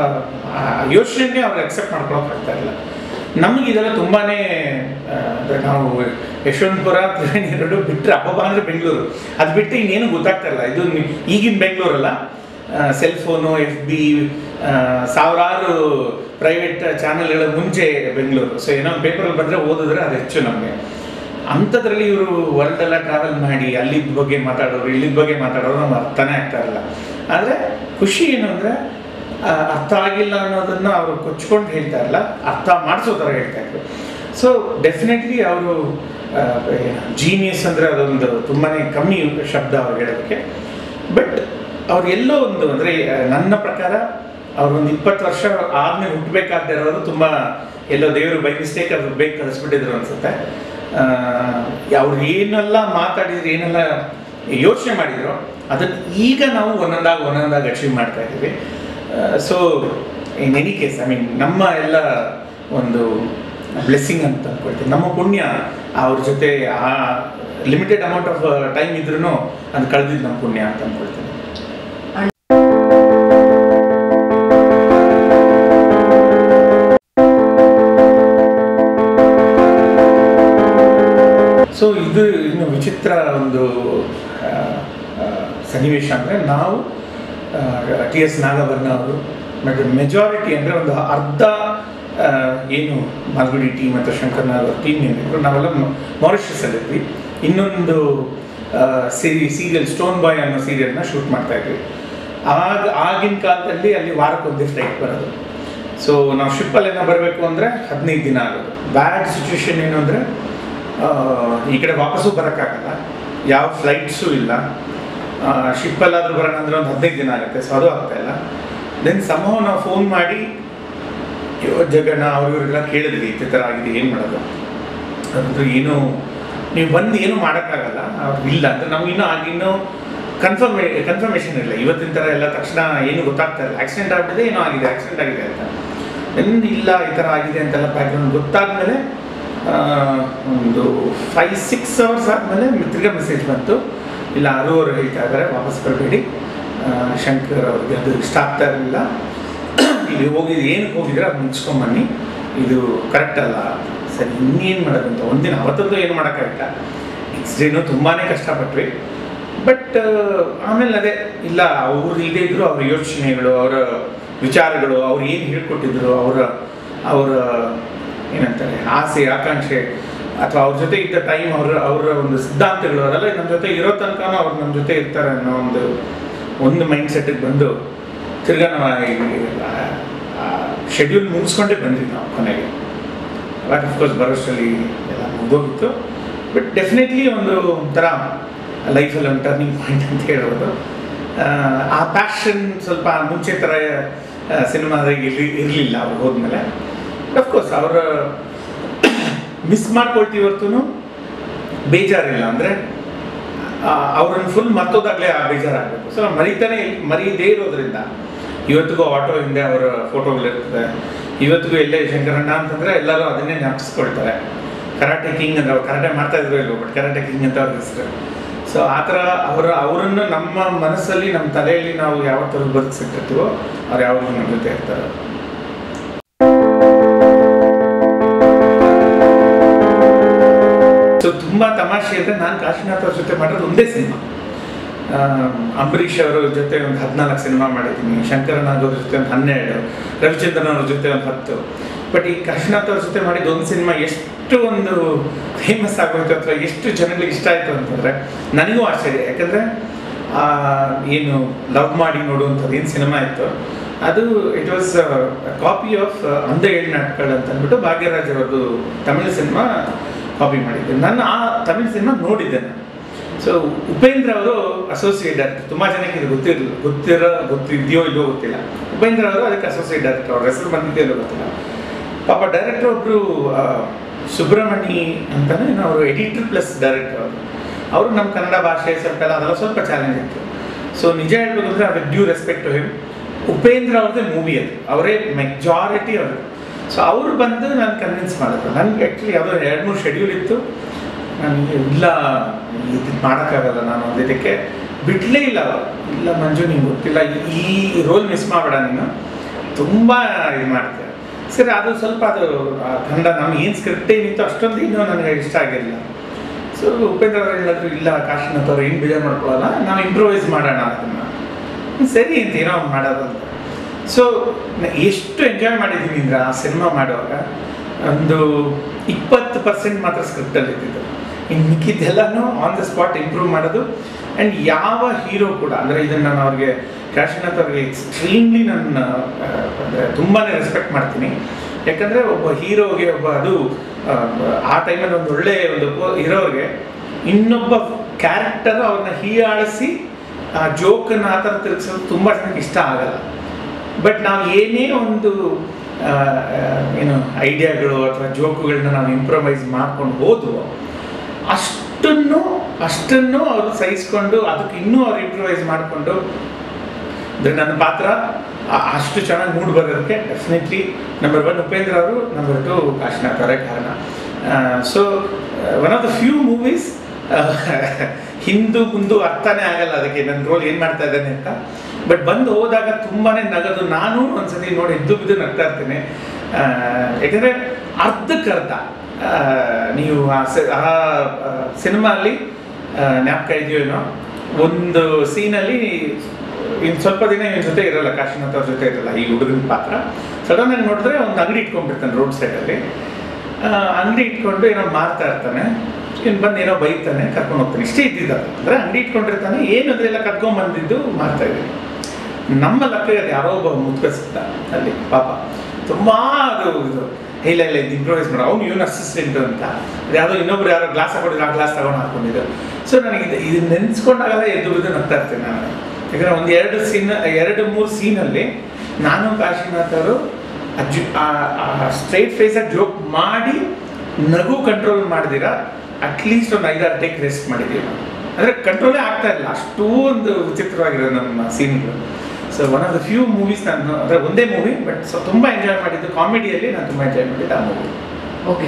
ಯೋಚನೆ ಅವ್ರಿಗೆ ಅಕ್ಸೆಪ್ಟ್ ಮಾಡ್ಕೊಳಕ್ಕೆ ಆಗ್ತಾ ಇಲ್ಲ ನಮಗೆ ಇದೆಲ್ಲ ತುಂಬಾ ಅಂದರೆ ನಾವು ಯಶವಂತಪುರ ತ್ರಿವೇಣಿ ಎರಡು ಬಿಟ್ಟರೆ ಅಬ್ಬಬ್ಬ ಅಂದರೆ ಬೆಂಗಳೂರು ಅದು ಬಿಟ್ಟು ಇನ್ನೇನು ಗೊತ್ತಾಗ್ತಾ ಇಲ್ಲ ಇದು ನಿ- ಈಗಿನ ಬೆಂಗಳೂರಲ್ಲ ಸೆಲ್ ಫೋನು ಎಫ್ ಬಿ ಸಾವಿರಾರು ಪ್ರೈವೇಟ್ ಚಾನೆಲ್ಗಳ ಮುಂಚೆ ಬೆಂಗಳೂರು ಸೊ ಏನೋ ಪೇಪರಲ್ಲಿ ಬಂದರೆ ಓದಿದ್ರೆ ಅದು ಹೆಚ್ಚು ನಮಗೆ ಅಂಥದ್ರಲ್ಲಿ ಇವರು ವರ್ಲ್ಡ್ ಎಲ್ಲ ಟ್ರಾವೆಲ್ ಮಾಡಿ ಅಲ್ಲಿದ್ದ ಬಗ್ಗೆ ಮಾತಾಡೋರು ಇಲ್ಲಿದ್ದ ಬಗ್ಗೆ ಮಾತಾಡೋರು ನಮ್ಗೆ ಅರ್ಥನೇ ಆಗ್ತಾ ಇರಲ್ಲ ಆದರೆ ಖುಷಿ ಏನು ಅಂದರೆ ಅರ್ಥ ಆಗಿಲ್ಲ ಅನ್ನೋದನ್ನ ಅವರು ಕೊಚ್ಕೊಂಡು ಹೇಳ್ತಾ ಇಲ್ಲ ಅರ್ಥ ಮಾಡಿಸೋ ಥರ ಹೇಳ್ತಾ ಇದ್ರು ಸೊ ಡೆಫಿನೆಟ್ಲಿ ಅವರು ಜೀನಿಯಸ್ ಅಂದರೆ ಅದೊಂದು ತುಂಬಾ ಕಮ್ಮಿ ಶಬ್ದ ಅವ್ರು ಹೇಳೋದಕ್ಕೆ ಬಟ್ ಅವ್ರು ಎಲ್ಲೋ ಒಂದು ಅಂದರೆ ನನ್ನ ಪ್ರಕಾರ ಅವ್ರು ಒಂದು ಇಪ್ಪತ್ತು ವರ್ಷ ಆದ್ಮೇಲೆ ಹುಟ್ಟಬೇಕಾದಿರೋರು ತುಂಬ ಎಲ್ಲೋ ದೇವರು ಬೈ ಮಿಸ್ಟೇಕ್ ಅವ್ರು ಬೇಕು ಕಲಿಸ್ಬಿಟ್ಟಿದ್ರು ಅನ್ಸುತ್ತೆ ಅವ್ರು ಏನೆಲ್ಲ ಮಾತಾಡಿದ್ರು ಏನೆಲ್ಲ ಯೋಚನೆ ಮಾಡಿದ್ರು ಅದನ್ನು ಈಗ ನಾವು ಒಂದೊಂದಾಗಿ ಒಂದೊಂದಾಗಿ ಅಚೀವ್ ಮಾಡ್ತಾ ಇದ್ದೀವಿ so in any case I mean ನಮ್ಮ ಎಲ್ಲ ಒಂದು ಬ್ಲೆಸ್ಸಿಂಗ್ ಅಂತ ಅನ್ಕೊಳ್ತೀನಿ ನಮ್ಮ ಪುಣ್ಯ ಅವ್ರ ಜೊತೆ ಆ ಲಿಮಿಟೆಡ್ ಅಮೌಂಟ್ ಆಫ್ ಟೈಮ್ ಇದ್ರೂ ಅದು ಕಳೆದಿದ್ದು ನಮ್ಮ ಪುಣ್ಯ ಅಂತ ಅನ್ಕೊಳ್ತೀನಿ ಸೊ ಇದು ಇನ್ನು ವಿಚಿತ್ರ ಒಂದು ಆ, ಆ, ಸನ್ನಿವೇಶ ಅಂದರೆ ನಾವು ಟಿ ಎಸ್ ನಾಗಭರಣ ಅವರು ಮತ್ತು ಮೆಜಾರಿಟಿ ಅಂದರೆ ಒಂದು ಅರ್ಧ ಆ, ಏನು ಮಾಲ್ಗುಡಿ ಟೀಮ್ ಮತ್ತು ಶಂಕರ್ ನಾಗ್ ಟೀಮ್ ಏನಿದ್ರು ನಾವೆಲ್ಲ ಮಾರಿಷಸಲ್ಲಿದ್ವಿ ಇನ್ನೊಂದು ಸೀರಿ ಸೀರಿಯಲ್ ಸ್ಟೋನ್ ಬಾಯ್ ಅನ್ನೋ ಸೀರಿಯಲ್ನ ಶೂಟ್ ಮಾಡ್ತಾ ಇದ್ವಿ ಆಗ ಆಗಿನ ಕಾಲದಲ್ಲಿ ಅಲ್ಲಿ ವಾರಕ್ಕೊಂದೇ ಫ್ಲೈಟ್ ಬರೋದು ಸೊ ನಾವು ಶಿಪ್ಪಲ್ಲಿ ಏನೋ ಬರಬೇಕು ಅಂದರೆ ಹದಿನೈದು ದಿನ ಆಗೋದು ಬ್ಯಾಡ್ ಸಿಚುವೇಶನ್ ಏನು ಅಂದರೆ ಈ ಕಡೆ ವಾಪಸ್ಸು ಬರೋಕ್ಕಾಗಲ್ಲ ಯಾವ ಫ್ಲೈಟ್ಸು ಇಲ್ಲ ಶಿಪ್ಪಲ್ಲಾದ್ರೂ ಬರೋಣ ಅಂದ್ರೆ ಒಂದು ಹದಿನೈದು ದಿನ ಆಗುತ್ತೆ ಸೊ ಅದು ಆಗ್ತಾ ಇಲ್ಲ ದೆನ್ ಸಮೂಹ ನಾವು ಫೋನ್ ಮಾಡಿ ಇವ- ಜಗನ್ನ ಅವ್ರು ಇವ್ರಿಗೆಲ್ಲ ಕೇಳಿದ್ವಿ ಈ ಥರ ಆಗಿದೆ ಏನು ಮಾಡೋದು ಅದಂದ್ರೆ ಏನು ನೀವು ಬಂದು ಏನು ಮಾಡೋಕ್ಕಾಗಲ್ಲ ಅವ್ರು ಇಲ್ಲ ಅಂದ್ರೆ ನಮ್ಗೆ ಇನ್ನೂ ಆಗ ಇನ್ನೂ ಕನ್ಫರ್ಮೇ ಕನ್ಫರ್ಮೇಷನ್ ಇಲ್ಲ ಇವತ್ತಿನ ಥರ ಎಲ್ಲ ತಕ್ಷಣ ಏನು ಗೊತ್ತಾಗ್ತಾ ಇಲ್ಲ ಆಕ್ಸಿಡೆಂಟ್ ಆಗ್ಬಿಟ್ಟಿದೆ ಏನೋ ಆಗಿದೆ ಆಕ್ಸಿಡೆಂಟ್ ಆಗಿದೆ ಅಂತ ಎಂದು ಇಲ್ಲ ಈ ಥರ ಆಗಿದೆ ಅಂತೆಲ್ಲ ಬ್ಯಾಕ್ಗ್ರೌಂಡ್ ಗೊತ್ತಾದ್ಮೇಲೆ ಆ, ಒಂದು ಫೈವ್ ಸಿಕ್ಸ್ ಅವರ್ಸ್ ಆದಮೇಲೆ ತಿರ್ಗಾ ಮೆಸೇಜ್ ಬಂತು ಇಲ್ಲ ಆರೂವರೆ ಹೇಳ್ತಾ ಇದ್ದಾರೆ ವಾಪಸ್ ಬರಬೇಡಿ ಶಂಕರ್ ಅವ್ರಿಗೆ ಅದು ಇಷ್ಟ ಆಗ್ತಾ ಇರಲಿಲ್ಲ ಇಲ್ಲಿ ಹೋಗಿದ್ದು ಏನಕ್ಕೆ ಹೋಗಿದ್ರೆ ಅದು ಮುಗಿಸ್ಕೊಂಬನ್ನಿ ಇದು ಕರೆಕ್ಟ್ ಅಲ್ಲ ಸರಿ ಇನ್ನೇನು ಮಾಡೋದು ಅಂತ ಒಂದಿನ ಅವತ್ತಂತೂ ಏನು ಮಾಡೋಕ್ಕಾಗಿಲ್ಲ ನೆಕ್ಸ್ಟ್ ಡೇನು ತುಂಬಾ ಕಷ್ಟಪಟ್ವಿ ಬಟ್ ಆಮೇಲೆ ಅದೇ ಇಲ್ಲ ಅವ್ರು ಇಲ್ಲದೇ ಇದ್ರು ಅವ್ರ ಯೋಚನೆಗಳು ಅವರ ವಿಚಾರಗಳು ಅವ್ರು ಏನು ಹೇಳ್ಕೊಟ್ಟಿದ್ರು ಅವರ ಅವರ ಏನಂತಾರೆ ಆಸೆ ಆಕಾಂಕ್ಷೆ ಅಥವಾ ಅವ್ರ ಜೊತೆ ಇದ್ದ ಟೈಮ್ ಅವರ ಅವರ ಒಂದು ಸಿದ್ಧಾಂತಗಳು ಅದೆಲ್ಲ ನಮ್ಮ ಜೊತೆ ಇರೋ ತನಕ ಅವ್ರು ನಮ್ಮ ಜೊತೆ ಇರ್ತಾರೆ ಅನ್ನೋ ಒಂದು ಒಂದು ಮೈಂಡ್ ಸೆಟ್ಟಿಗೆ ಬಂದು ತಿರ್ಗಾ ನಾವು ಶೆಡ್ಯೂಲ್ ಮುಗಿಸ್ಕೊಂಡೇ ಬಂದ್ವಿ ನಾವು ಕೊನೆಗೆ ಅವಾಗ ಅಫ್ಕೋರ್ಸ್ ಬರೋಷ್ಟರಲ್ಲಿ ಎಲ್ಲ ಮುಗಿದೋಗಿತ್ತು ಬಟ್ ಡೆಫಿನೆಟ್ಲಿ ಒಂದು ಒಂಥರ ಲೈಫಲ್ಲಿ ಒಂದು ಟರ್ನಿಂಗ್ ಪಾಯಿಂಟ್ ಅಂತ ಹೇಳ್ಬೋದು ಆ, ಆ ಪ್ಯಾಷನ್ ಸ್ವಲ್ಪ ಮುಂಚೆ ಥರ ಸಿನಿಮಾದಾಗ ಇರಲಿ ಇರಲಿಲ್ಲ ಅವ್ರು ಹೋದ್ಮೇಲೆ ಅಫ್ಕೋರ್ಸ್ ಅವರ ಮಿಸ್ ಮಾಡ್ಕೊಳ್ತೀವಿ ಹೊರತು ಬೇಜಾರಿಲ್ಲ ಅಂದರೆ ಅವ್ರನ್ನ ಫುಲ್ ಮರ್ತೋದಾಗಲೇ ಆ ಬೇಜಾರಾಗಬೇಕು ಸೊ ನಾವು ಮರಿತಾನೆ ಮರೀದೇ ಇರೋದ್ರಿಂದ ಇವತ್ತಿಗೂ ಆಟೋ ಹಿಂದೆ ಅವರ ಫೋಟೋಗಳಿರ್ತದೆ ಇವತ್ತಿಗೂ ಎಲ್ಲೇ ಶಂಕರಣ್ಣ ಅಂತಂದರೆ ಎಲ್ಲರೂ ಅದನ್ನೇ ಜ್ಞಾಪಿಸ್ಕೊಳ್ತಾರೆ ಕರಾಟೆ ಕಿಂಗ್ ಅಂತ ಅವ್ರು ಕರಾಟೆ ಮಾಡ್ತಾ ಇದ್ರು ಇಲ್ವೋ ಬಟ್ ಕರಾಟೆ ಕಿಂಗ್ ಅಂತ ಅವ್ರ ಹೆಸರು ಸೊ ಆ ಥರ ಅವರ ಅವರನ್ನು ನಮ್ಮ ಮನಸ್ಸಲ್ಲಿ ನಮ್ಮ ತಲೆಯಲ್ಲಿ ನಾವು ಯಾವತ್ತೂ ಬದುಕಿಸಿಟ್ಟಿರ್ತೀವೋ ಅವ್ರು ಯಾವಾಗಲೂ ನಮ್ಮ ಜೊತೆ ಇರ್ತಾರೆ ಸೊ ತುಂಬ ತಮಾಷೆ ಅಂದರೆ ನಾನು ಕಾಶಿನಾಥ್ ಅವ್ರ ಜೊತೆ ಮಾಡೋದು ಒಂದೇ ಸಿನಿಮಾ ಅಂಬರೀಷ್ ಅವರ ಜೊತೆ ಒಂದು ಹದಿನಾಲ್ಕು ಸಿನಿಮಾ ಮಾಡಿದ್ದೀನಿ ಶಂಕರನಾಗ್ ಅವ್ರ ಜೊತೆ ಒಂದು ಹನ್ನೆರಡು ರವಿಚಂದ್ರನ್ ಅವ್ರ ಜೊತೆ ಒಂದು ಹತ್ತು ಬಟ್ ಈ ಕಾಶಿನಾಥ್ ಅವ್ರ ಜೊತೆ ಮಾಡಿದ ಒಂದು ಸಿನಿಮಾ ಎಷ್ಟು ಒಂದು ಫೇಮಸ್ ಆಗೋಯ್ತು ಅಥವಾ ಎಷ್ಟು ಜನಗಳಿಗೆ ಇಷ್ಟ ಆಯಿತು ಅಂತಂದರೆ ನನಗೂ ಆಶ್ಚರ್ಯ ಯಾಕಂದರೆ ಏನು ಲವ್ ಮಾಡಿ ನೋಡುವಂಥದ್ದು ಏನು ಸಿನಿಮಾ ಇತ್ತು ಅದು ಇಟ್ ವಾಸ್ ಕಾಪಿ ಆಫ್ ಅಂಧ ಏಳು ನಾಟಕಗಳು ಅಂತ ಅಂದ್ಬಿಟ್ಟು ಭಾಗ್ಯರಾಜ್ ಅವ್ರದ್ದು ತಮಿಳು ಸಿನಿಮಾ ಕಾಪಿ ಮಾಡಿದ್ದೆ ನಾನು ಆ ತಮಿಳು ಸಿನಿಮಾ ನೋಡಿದ್ದೆ ನಾನು ಸೊ ಉಪೇಂದ್ರ ಅವರು ಅಸೋಸಿಯೇಟ್ ಡೈರೆಕ್ಟರ್ ತುಂಬ ಜನಕ್ಕೆ ಇದು ಗೊತ್ತಿರಲಿಲ್ಲ ಗೊತ್ತಿರೋ ಗೊತ್ತಿದೆಯೋ ಇಲ್ಲೋ ಗೊತ್ತಿಲ್ಲ ಉಪೇಂದ್ರ ಅವರು ಅದಕ್ಕೆ ಅಸೋಸಿಯೇಟ್ ಡೈರೆಕ್ಟರ್ ಅವ್ರ ಹೆಸರು ಬಂದಿದೆಯೋ ಇಲ್ಲೋ ಗೊತ್ತಿಲ್ಲ ಪಾಪ ಡೈರೆಕ್ಟರ್ ಒಬ್ಬರು ಸುಬ್ರಹ್ಮಣಿ ಅಂತಾನೆ ಏನೋ ಅವರು ಎಡಿಟರ್ ಪ್ಲಸ್ ಡೈರೆಕ್ಟರ್ ಅವರು ಅವರು ನಮ್ಮ ಕನ್ನಡ ಭಾಷೆ ಸ್ವಲ್ಪ ಎಲ್ಲ ಅದೆಲ್ಲ ಸ್ವಲ್ಪ ಚಾಲೆಂಜ್ ಇತ್ತು ಸೊ ನಿಜ ಹೇಳ್ಬೇಕು ಅಂದರೆ ಅದಕ್ಕೆ due respect to him Upendra ಅವ್ರದ್ದೇ ಮೂವಿ ಅದು ಅವರೇ ಮೆಜಾರಿಟಿ ಅವರು ಸೊ ಅವರು ಬಂದು ನಾನು ಕನ್ವಿನ್ಸ್ ಮಾಡಿದ್ರು ನನಗೆ ಆ್ಯಕ್ಚುಲಿ ಯಾವುದೋ ಎರಡು ಮೂರು ಶೆಡ್ಯೂಲ್ ಇತ್ತು ನನಗೆ ಇಲ್ಲ ಇದು ಮಾಡೋಕ್ಕಾಗಲ್ಲ ನಾನು ಇದಕ್ಕೆ ಬಿಡಲೇ ಇಲ್ಲ ಅವ್ರು. ಇಲ್ಲ ಮಂಜು ನಿಂಗೆ ಗೊತ್ತಿಲ್ಲ ಈ ರೋಲ್ ಮಿಸ್ ಮಾಡಬೇಡ ನೀನು ತುಂಬ ಇದು ಮಾಡ್ತೀಯ ಸರಿ ಅದು ಸ್ವಲ್ಪ ಅದು ಆ ಕನ್ನಡ ನಮ್ಗೆ ಏನು ಸ್ಕ್ರಿಪ್ಟ್ ಏನಿತ್ತು ಅಷ್ಟೊಂದು ಇನ್ನೂ ನನಗೆ ಇಷ್ಟ ಆಗಿರಲಿಲ್ಲ ಸೊ ಉಪೇಂದ್ರ ಅವರು ಹೇಳಿದ್ರು ಇಲ್ಲ ಕಾಶಿನಾಥ್ ಅವ್ರು ಏನು ಬೇಜಾರು ಮಾಡ್ಕೊಳ್ಳಲ್ಲ ನಾವು ಇಂಪ್ರೂವೈಸ್ ಮಾಡೋಣ ಅದನ್ನು ಸರಿ ಅಂತ ಏನೋ ಒಂದ್ ಮಾಡೋದು ಅಂತ ಸೊ ಎಷ್ಟು ಎಂಜಾಯ್ ಮಾಡಿದ್ದೀನಿ ಅಂದ್ರೆ ಆ ಸಿನಿಮಾ ಮಾಡುವಾಗ ಒಂದು ಇಪ್ಪತ್ತು ಪರ್ಸೆಂಟ್ ಮಾತ್ರ ಸ್ಕ್ರಿಪ್ಟಲ್ಲಿ ಇದ್ದಿದ್ದು ಇನ್ನು ಮಿಕ್ಕಿದ್ದೆಲ್ಲನೂ ಆನ್ ದ ಸ್ಪಾಟ್ ಇಂಪ್ರೂವ್ ಮಾಡೋದು ಆ್ಯಂಡ್ ಯಾವ ಹೀರೋ ಕೂಡ ಅಂದರೆ ಇದನ್ನು ನಾನು ಅವ್ರಿಗೆ ಕಾಶಿನಾಥ್ ಅವ್ರಿಗೆ ಎಕ್ಸ್ಟ್ರೀಮ್ಲಿ ನನ್ನ ಅಂದರೆ ತುಂಬಾ ರೆಸ್ಪೆಕ್ಟ್ ಮಾಡ್ತೀನಿ ಯಾಕಂದರೆ ಒಬ್ಬ ಹೀರೋಗೆ ಒಬ್ಬ ಅದು ಆ, ಆ ಟೈಮಲ್ಲಿ ಒಂದು ಒಳ್ಳೆ ಒಂದು ಹೀರೋಗೆ ಇನ್ನೊಬ್ಬ ಕ್ಯಾರೆಕ್ಟರ್ ಅವ್ರನ್ನ ಹೀಯಾಳಿಸಿ ಆ ಜೋಕನ್ನು ಆ ಥರ ತಿರುಗಿಸೋದು ತುಂಬ ಜನಕ್ಕೆ ಇಷ್ಟ ಆಗಲ್ಲ ಬಟ್ ನಾವು ಏನೇ ಒಂದು ಆ, ಆ, ಏನು ಐಡಿಯಾಗಳು ಅಥವಾ ಜೋಕುಗಳನ್ನ ನಾವು ಇಂಪ್ರೊವೈಸ್ ಮಾಡ್ಕೊಂಡು ಹೋದ್ವು ಅಷ್ಟನ್ನು ಅಷ್ಟನ್ನು ಅವರು ಸಹಿಸ್ಕೊಂಡು ಅದಕ್ಕೆ ಇನ್ನೂ ಅವ್ರು ಇಂಪ್ರೊವೈಸ್ ಮಾಡಿಕೊಂಡು ಅಂದರೆ ನನ್ನ ಪಾತ್ರ ಆ- ಅಷ್ಟು ಚೆನ್ನಾಗಿ ಮೂಡ್ ಬರೋದಕ್ಕೆ ಡೆಫಿನೆಟ್ಲಿ ನಂಬರ್ ಒನ್ ಉಪೇಂದ್ರ ಅವರು ನಂಬರ್ ಟು ಕಾಶಿನಾಥ್ ಅವರೇ ಕಾರಣ so one of the few movies ಹಿಂದು ಮುಂದು ಅರ್ಥನೇ ಆಗಲ್ಲ ಅದಕ್ಕೆ ನನ್ನ ರೋಲ್ ಏನು ಮಾಡ್ತಾ ಇದ್ದಾನೆ ಅಂತ ಬಟ್ ಬಂದು ಹೋದಾಗ ತುಂಬಾ ನಗದು ನಾನು ಒಂದ್ಸತಿ ನೋಡಿ ಎದ್ದು ಬಿದ್ದು ನಗ್ತಾ ಇರ್ತೇನೆ ಆ, ಯಾಕಂದರೆ ಅರ್ಧಕ್ಕರ್ಧ ಆ, ನೀವು ಆ ಸಿ- ಆ ಸಿನಿಮಾ ಅಲ್ಲಿ ಜ್ಞಾಪಕ ಇದೆಯೋ ಏನೋ ಒಂದು ಸೀನಲ್ಲಿ ಇನ್ನು ಸ್ವಲ್ಪ ದಿನ ಇವನ ಜೊತೆ ಇರಲ್ಲ ಕಾಶಿನಾಥ್ ಅವ್ರ ಜೊತೆ ಇರಲ್ಲ ಈ ಹುಡುಗನ ಪಾತ್ರ ಸಡನ್ ಆಗಿ ನೋಡಿದ್ರೆ ಒಂದು ಅಂಗಡಿ ಇಟ್ಕೊಂಡ್ಬಿಡ್ತಾನೆ ರೋಡ್ ಸೈಡಲ್ಲಿ ಅಂಗಡಿ ಇಟ್ಕೊಂಡು ಏನೋ ಮಾರ್ತಾ ಇರ್ತಾನೆ ಇನ್ನು ಬಂದು ಏನೋ ಬೈತಾನೆ ಕರ್ಕೊಂಡು ಹೋಗ್ತಾನೆ ಇಷ್ಟೇ ಇದ್ದಿದ್ದ ಅಂದರೆ ಅಂಗಡಿ ಇಟ್ಕೊಂಡಿರ್ತಾನೆ ಏನು ಅದೆಲ್ಲ ಕರ್ಕೊಂಡ್ ಬಂದಿದ್ದು ಮಾರ್ತಾ ಇದ್ದೀನಿ ನಮ್ಮ ಲೆಕ್ಕ ಅದು ಯಾರೋ ಒಬ್ಬ ಮುದ್ಕ ಸಿಕ್ತ ಅಲ್ಲಿ ಪಾಪ ತುಂಬ ಅದು ಇದು ಇಲ್ಲ ಇಲ್ಲ ಇದು ಇಂಪ್ರೂವೈಸ್ ಮಾಡೋ ಅವ್ನು ಇವನು ಅಸಿಸ್ಟೆಂಟ್ ಅಂತ ಅದು ಯಾವುದೋ ಇನ್ನೊಬ್ರು ಯಾರೋ ಗ್ಲಾಸ್ ಹಾಕೊಂಡಿದ್ರು ಆ ಗ್ಲಾಸ್ ತಗೊಂಡು ಹಾಕೊಂಡಿದ್ದು ಸೊ ನನಗೆ ಇದು ಇದು ನೆನೆಸ್ಕೊಂಡಾಗಲ್ಲ ಎದ್ದು ಬಿದ್ದು ನಗ್ತಾ ಇರ್ತೇನೆ ನಾನು ಯಾಕಂದ್ರೆ ಒಂದು ಎರಡು ಸೀನ್ ಎರಡು ಮೂರು ಸೀನಲ್ಲಿ ನಾನು ಕಾಶಿನಾಥ್ ಅವರು ಅಜ್ಜು ಸ್ಟ್ರೈಟ್ ಫೇಸಾಗಿ ಜೋಕ್ ಮಾಡಿ ನಗು ಕಂಟ್ರೋಲ್ ಮಾಡಿದಿರಾ ಅಟ್ಲೀಸ್ಟ್ ಒಂದು ಐದಾರು ಟೇಕ್ ರೆಸ್ಟ್ ಮಾಡಿದ್ದೀವಿ ನಾವು ಅಂದರೆ ಕಂಟ್ರೋಲೇ ಆಗ್ತಾ ಇಲ್ಲ ಅಷ್ಟೂ ಒಂದು ವಿಚಿತ್ರವಾಗಿರೋದು ನಮ್ಮ ಸೀನ್ಗಳು so one of the few movies ನಾನು ಅಂದರೆ ಒಂದೇ ಮೂವಿ ಬಟ್ ಸೊ ತುಂಬ ಎಂಜಾಯ್ ಮಾಡಿದ್ದು ಕಾಮಿಡಿಯಲ್ಲಿ ನಾನು ತುಂಬ ಎಂಜಾಯ್ ಮಾಡಿದ್ದೆ ಆ ಮೂವಿ ಓಕೆ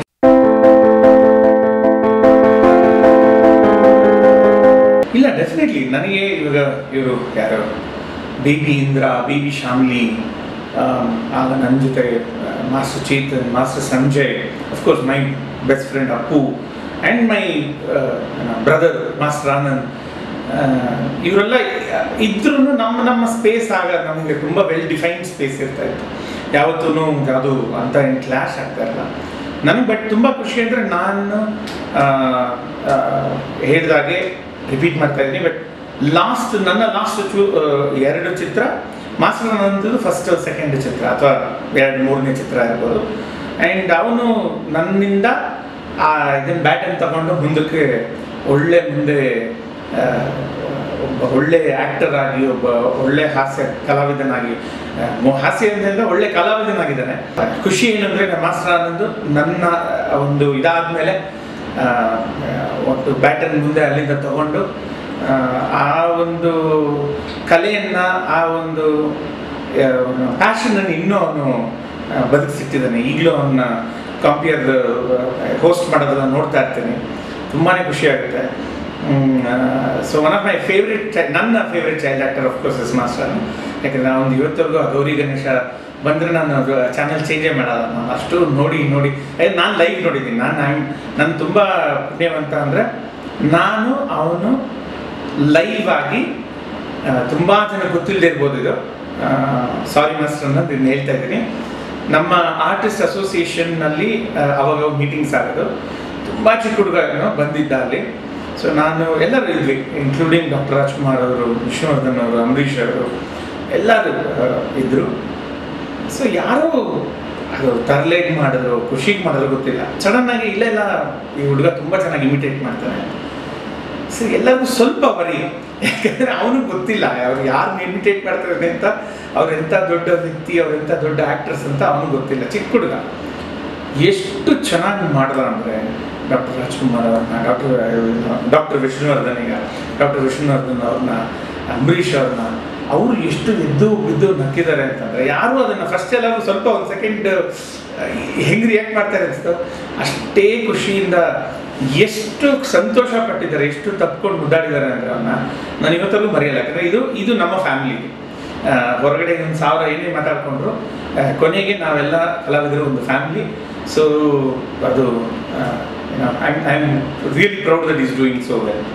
ಇಲ್ಲ ಡೆಫಿನೆಟ್ಲಿ ನನಗೆ ಇವಾಗ ಇವರು ಯಾರು ಬೇಬಿ ಇಂದ್ರ ಬೇಬಿ ಶಾಮ್ಲಿ ಆಮ್, ಆಗ ನನ್ನ ಜೊತೆ master Chetan master Sanjay of course my best friend Appu and my brother master Anand ಇವರೆಲ್ಲ ಇದ್ರೂ ನಮ್ಮ ನಮ್ಮ ಸ್ಪೇಸ್ ಆಗ ನಮಗೆ ತುಂಬ ವೆಲ್ ಡಿಫೈನ್ಡ್ ಸ್ಪೇಸ್ ಇರ್ತಾ ಇತ್ತು ಯಾವತ್ತೂ ಅದು ಅಂತ ಏನು ಕ್ಲಾಶ್ ಆಗ್ತಾ ಇರಲ್ಲ ನನಗೆ ಬಟ್ ತುಂಬ ಖುಷಿ ಅಂದರೆ ನಾನು ಹೇಳಿದಾಗೆ ರಿಪೀಟ್ ಮಾಡ್ತಾ ಇದ್ದೀನಿ ಬಟ್ ಲಾಸ್ಟ್ ನನ್ನ ಲಾಸ್ಟ್ ಚೂ ಆ, ಎರಡು ಚಿತ್ರ ಮಾಸ್ಟರ್ ನಂದು ಫಸ್ಟ್ ಸೆಕೆಂಡ್ ಚಿತ್ರ ಅಥವಾ ಎರಡು ಮೂರನೇ ಚಿತ್ರ ಇರ್ಬೋದು ಆ್ಯಂಡ್ ಅವನು ನನ್ನಿಂದ ಆ ಇದನ್ನ ಬ್ಯಾಟನ್ ತಗೊಂಡು ಮುಂದಕ್ಕೆ ಒಳ್ಳೆ ಮುಂದೆ ಆ, ಒಬ್ಬ ಒಳ್ಳೆ ಆಕ್ಟರ್ ಆಗಿ ಒಬ್ಬ ಒಳ್ಳೆ ಹಾಸ್ಯ ಕಲಾವಿದನಾಗಿ ಆ, ಮೊ- ಹಾಸ್ಯ ಅಂದ್ರೆ ಒಳ್ಳೆ ಕಲಾವಿದನಾಗಿದ್ದಾನೆ ಖುಷಿ ಏನಂದ್ರೆ ನಮ್ಮ ಮಾಸ್ಟರ್ ಆನಂದ್ ನನ್ನ ಒಂದು ಇದಾದ್ಮೇಲೆ ಆ, ಒಂದು ಬ್ಯಾಟನ್ ಮುಂದೆ ಅಲ್ಲಿಂದ ತಗೊಂಡು ಆ, ಆ ಒಂದು ಕಲೆಯನ್ನ ಆ ಒಂದು ಪ್ಯಾಷನ್ ಅನ್ನು ಇನ್ನೂ ಅವನು ಬದುಕಿಸಿಟ್ಟಿದ್ದಾನೆ ಈಗಲೂ ಅವನ್ನ ಕಾಂಪಿಯರ್ ಹೋಸ್ಟ್ ಮಾಡೋದೆಲ್ಲ ನೋಡ್ತಾ ಇರ್ತೀನಿ ತುಂಬಾ ಖುಷಿ ಆಗುತ್ತೆ so one of my favourite ನನ್ನ favourite child actor of course is master ಯಾಕಂದ್ರೆ ನಾನು ಒಂದು ಇವತ್ತವರೆಗೂ ಆ ಗೌರಿ ಗಣೇಶ ಬಂದರೆ ನಾನು ಚಾನಲ್ ಚೇಂಜೇ ಮಾಡಲ್ಲ ನಾನು ಅಷ್ಟು ನೋಡಿ ನೋಡಿ ನಾನು ಲೈವ್ ನೋಡಿದ್ದೀನಿ ನಾನು ನಾನು ತುಂಬ ಪುಣ್ಯವಂತ ಅಂದರೆ ನಾನು ಅವನು ಲೈವ್ ಆಗಿ ತುಂಬ ಜನ ಗೊತ್ತಿಲ್ಲದೆ ಇರ್ಬೋದು ಇದು ಸಾರಿ ಮಾಸ್ಟರ್ ಅನ್ನೋದು ಇದನ್ನ ಹೇಳ್ತಾ ಇದ್ದೀನಿ ನಮ್ಮ ಆರ್ಟಿಸ್ಟ್ ಅಸೋಸಿಯೇಷನ್ನಲ್ಲಿ ಅವಾಗ ಮೀಟಿಂಗ್ಸ್ ಆಗೋದು ತುಂಬ ಚಿಕ್ಕ ಹುಡುಗ ಏನೋ ಬಂದಿದ್ದ ಅಲ್ಲಿ ಸೊ ನಾನು ಎಲ್ಲರೂ ಇದ್ವಿ ಇನ್ಕ್ಲೂಡಿಂಗ್ ಡಾಕ್ಟರ್ ರಾಜ್ಕುಮಾರ್ ಅವರು ವಿಷ್ಣುವರ್ಧನ್ ಅವರು ಅಂಬರೀಷ್ ಅವರು ಎಲ್ಲರೂ ಆ, ಇದ್ರು ಸೊ ಯಾರೋ ಅದು ತರ್ಲೇಟ್ ಮಾಡಿದ್ರು ಖುಷಿಗೆ ಮಾಡಿದ್ರು ಗೊತ್ತಿಲ್ಲ ಸಡನ್ ಆಗಿ ಇಲ್ಲ ಇಲ್ಲ ಈ ಹುಡುಗ ತುಂಬ ಚೆನ್ನಾಗಿ ಇಮಿಟೇಟ್ ಮಾಡ್ತಾನೆ ಸೊ ಎಲ್ಲರಿಗೂ ಸ್ವಲ್ಪ ಬರಿ ಯಾಕಂದ್ರೆ ಅವನಿಗೆ ಗೊತ್ತಿಲ್ಲ ಅವ್ರು ಯಾರನ್ನ ಇಮಿಟೇಟ್ ಮಾಡ್ತಾರೆ ಅಂತ ಅವ್ರು ಎಂಥ ದೊಡ್ಡ ವ್ಯಕ್ತಿ ಅವ್ರು ಎಂಥ ದೊಡ್ಡ ಆಕ್ಟರ್ಸ್ ಅಂತ ಅವನಿಗೆ ಗೊತ್ತಿಲ್ಲ ಚಿಕ್ಕ ಹುಡುಗ ಎಷ್ಟು ಚೆನ್ನಾಗಿ ಮಾಡ್ದ ಅಂದರೆ ಡಾಕ್ಟರ್ ರಾಜ್ಕುಮಾರ್ ಅವ್ರನ್ನ ಡಾಕ್ಟರ್ ಡಾಕ್ಟರ್ ವಿಷ್ಣುವರ್ಧನ್ ಈಗ ಡಾಕ್ಟರ್ ವಿಷ್ಣುವರ್ಧನ್ ಅವ್ರನ್ನ ಅಂಬರೀಷ್ ಅವ್ರನ್ನ ಅವರು ಎಷ್ಟು ಎದ್ದು ಬಿದ್ದು ನಕ್ಕಿದ್ದಾರೆ ಅಂತಂದ್ರೆ ಯಾರು ಅದನ್ನ ಫಸ್ಟ್ ಎಲ್ಲರೂ ಸ್ವಲ್ಪ ಒಂದು ಸೆಕೆಂಡ್ ಹೆಂಗ್ ರಿಯಾಕ್ಟ್ ಮಾಡ್ತಾರೆ ಅನ್ಸ್ತು ಅಷ್ಟೇ ಖುಷಿಯಿಂದ ಎಷ್ಟು ಸಂತೋಷ ಪಟ್ಟಿದ್ದಾರೆ ಎಷ್ಟು ತಪ್ಕೊಂಡು ಮುದ್ದಾಡಿದ್ದಾರೆ ಅಂದ್ರೆ ಅವನ್ನ ನಾನು ಇವತ್ತಲ್ಲೂ ಮರೆಯಲ್ಲ ಯಾಕಂದ್ರೆ ಇದು ಇದು ನಮ್ಮ ಫ್ಯಾಮಿಲಿ ಹೊರಗಡೆ ಒಂದು ಸಾವಿರ ಏನೇ ಮಾತಾಡ್ಕೊಂಡ್ರು ಆ, ಕೊನೆಗೆ ನಾವೆಲ್ಲ ಕಲಾವಿದರು ಒಂದು ಫ್ಯಾಮಿಲಿ ಸೊ ಅದು I am really proud that is doing so well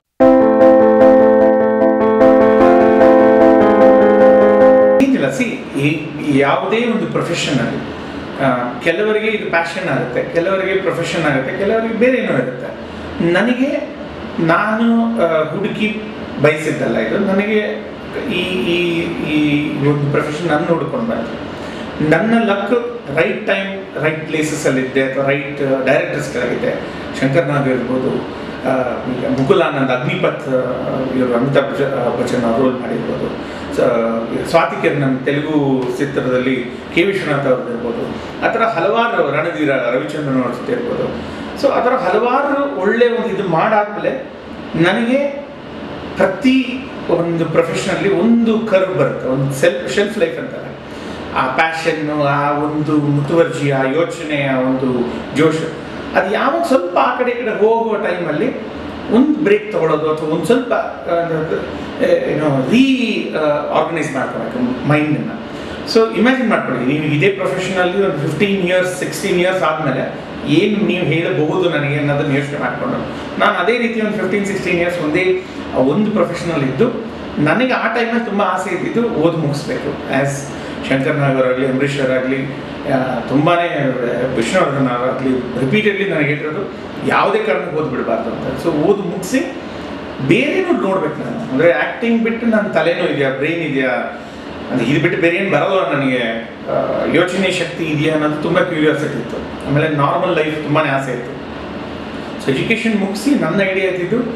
ಏನಿಲ್ಲ ಸಿ ಯಾವುದೇ ಒಂದು ಪ್ರೊಫೆಷನಲ್ಲಿ ಕೆಲವರಿಗೆ ಇದು ಪ್ಯಾಷನ್ ಆಗುತ್ತೆ ಕೆಲವರಿಗೆ ಪ್ರೊಫೆಷನ್ ಆಗುತ್ತೆ ಕೆಲವರಿಗೆ ಬೇರೆ ಏನೋ ಇರುತ್ತೆ ನನಗೆ ನಾನು ಆ, ಹುಡುಕಿ ಬಯಸಿದ್ದಲ್ಲ ಇದು ನನಗೆ ಈ ಈ ಈ ಒಂದು ಪ್ರೊಫೆಷನ್ ನಾನು ನೋಡ್ಕೊಂಡು ಬಂದೆ ನನ್ನ ಲಕ್ ರೈಟ್ ಟೈಮ್ ರೈಟ್ ಪ್ಲೇಸಸಲ್ಲಿದ್ದೆ ಅಥವಾ ರೈಟ್ ಡೈರೆಕ್ಟರ್ಸ್ಗಳಾಗಿದ್ದೆ ಶಂಕರ್ ನಾಗ್ ಇರ್ಬೋದು ಆ, ಈಗ ಮುಕುಲಾನಂದ್ ಅಗ್ನಿಪಥ್ ಆ, ಇವರು ಅಮಿತಾಬ್ ಬಚ್ಚ- ಬಚ್ಚನ್ ಅವ್ರು ರೋಲ್ ಮಾಡಿರ್ಬೋದು ಸ- ಸ್ವಾತಿ ಕಿರಣ್ ತೆಲುಗು ಚಿತ್ರದಲ್ಲಿ ಕೆ ವಿಶ್ವನಾಥ್ ಅವ್ರದ್ದು ಇರ್ಬೋದು ಆ ಥರ ಹಲವಾರು ರಣಧೀರ ರವಿಚಂದ್ರನ್ ಅವ್ರ ಜೊತೆ ಇರ್ಬೋದು ಸೊ ಆ ಥರ ಹಲವಾರು ಒಳ್ಳೆ ಒಂದು ಇದು ಮಾಡಾದ್ಮೇಲೆ ನನಗೆ ಪ್ರತಿ ಒಂದು ಪ್ರೊಫೆಷನಲ್ಲಿ ಒಂದು ಕರ್ವ್ ಬರುತ್ತೆ ಒಂದು ಸೆಲ್ಫ್ ಶೆಲ್ಫ್ ಲೈಫ್ ಅಂತಾರೆ ಆ ಪ್ಯಾಷನ್ನು ಆ ಒಂದು ಮುತುವರ್ಜಿ ಆ ಯೋಚನೆ ಆ ಒಂದು ಜೋಶ್ ಅದು ಯಾವಾಗ ಸ್ವಲ್ಪ ಆ ಕಡೆ ಈ ಕಡೆ ಹೋಗುವ ಟೈಮಲ್ಲಿ ಒಂದು ಬ್ರೇಕ್ ತಗೊಳ್ಳೋದು ಅಥವಾ ಒಂದು ಸ್ವಲ್ಪ ಆ, ಆ, ಏನೋ ರೀ ಆರ್ಗನೈಸ್ ಮಾಡ್ಕೋಬೇಕು ಮೈಂಡನ್ನು ಸೊ ಇಮ್ಯಾಜಿನ್ ಮಾಡ್ಕೊಳ್ಳಿ ನೀವು ಇದೇ ಪ್ರೊಫೆಷನಲ್ಲಿ ಒಂದು ಫಿಫ್ಟೀನ್ ಇಯರ್ಸ್ ಸಿಕ್ಸ್ಟೀನ್ ಇಯರ್ಸ್ ಆದಮೇಲೆ ಏನು ನೀವು ಹೇಳಬಹುದು ನನಗೆ ಅನ್ನೋದನ್ನು ಯೋಚನೆ ಮಾಡಿಕೊಂಡು ನಾನು ಅದೇ ರೀತಿ ಒಂದು ಫಿಫ್ಟೀನ್ ಸಿಕ್ಸ್ಟೀನ್ ಇಯರ್ಸ್ ಒಂದೇ ಆ ಒಂದು ಪ್ರೊಫೆಷನಲ್ ಇದ್ದು ನನಗೆ ಆ ಟೈಮಲ್ಲಿ ತುಂಬ ಆಸೆ ಇದ್ದಿದ್ದು ಓದಿ ಮುಗಿಸ್ಬೇಕು ಆ್ಯಸ್ ಶಂಕರ್ ನಾಗ್ ಅವರಾಗಲಿ ಅಂಬರೀಷ್ ಅವರಾಗಲಿ ತುಂಬಾ ವಿಷ್ಣುವರ್ಧನ್ ಅವರಾಗಲಿ ರಿಪೀಟೆಡ್ಲಿ ನನಗೆ ಹೇಳಿರೋದು ಯಾವುದೇ ಕಾರಣಕ್ಕೆ ಓದ್ಬಿಡಬಾರ್ದು ಅಂತ ಸೊ ಓದಿ ಮುಗಿಸಿ ಬೇರೆನೂ ನೋಡ್ಬೇಕು ನಾನು ಅಂದರೆ ಆ್ಯಕ್ಟಿಂಗ್ ಬಿಟ್ಟು ನನ್ನ ತಲೆನೂ ಇದೆಯಾ ಬ್ರೈನ್ ಇದೆಯಾ ಅಂದರೆ ಇದು ಬಿಟ್ಟು ಬೇರೆ ಏನು ಬರಲ್ಲ ನನಗೆ ಆ, ಯೋಚನೆ ಶಕ್ತಿ ಇದೆಯಾ ಅನ್ನೋದು ತುಂಬ ಕ್ಯೂರಿಯಾಸಿಟಿ ಇತ್ತು ಆಮೇಲೆ ನಾರ್ಮಲ್ ಲೈಫ್ ತುಂಬಾ ಆಸೆ ಇತ್ತು ಸೊ ಎಜುಕೇಷನ್ ಮುಗಿಸಿ ನನ್ನ ಐಡಿಯಾ ಇದ್ದಿದ್ದು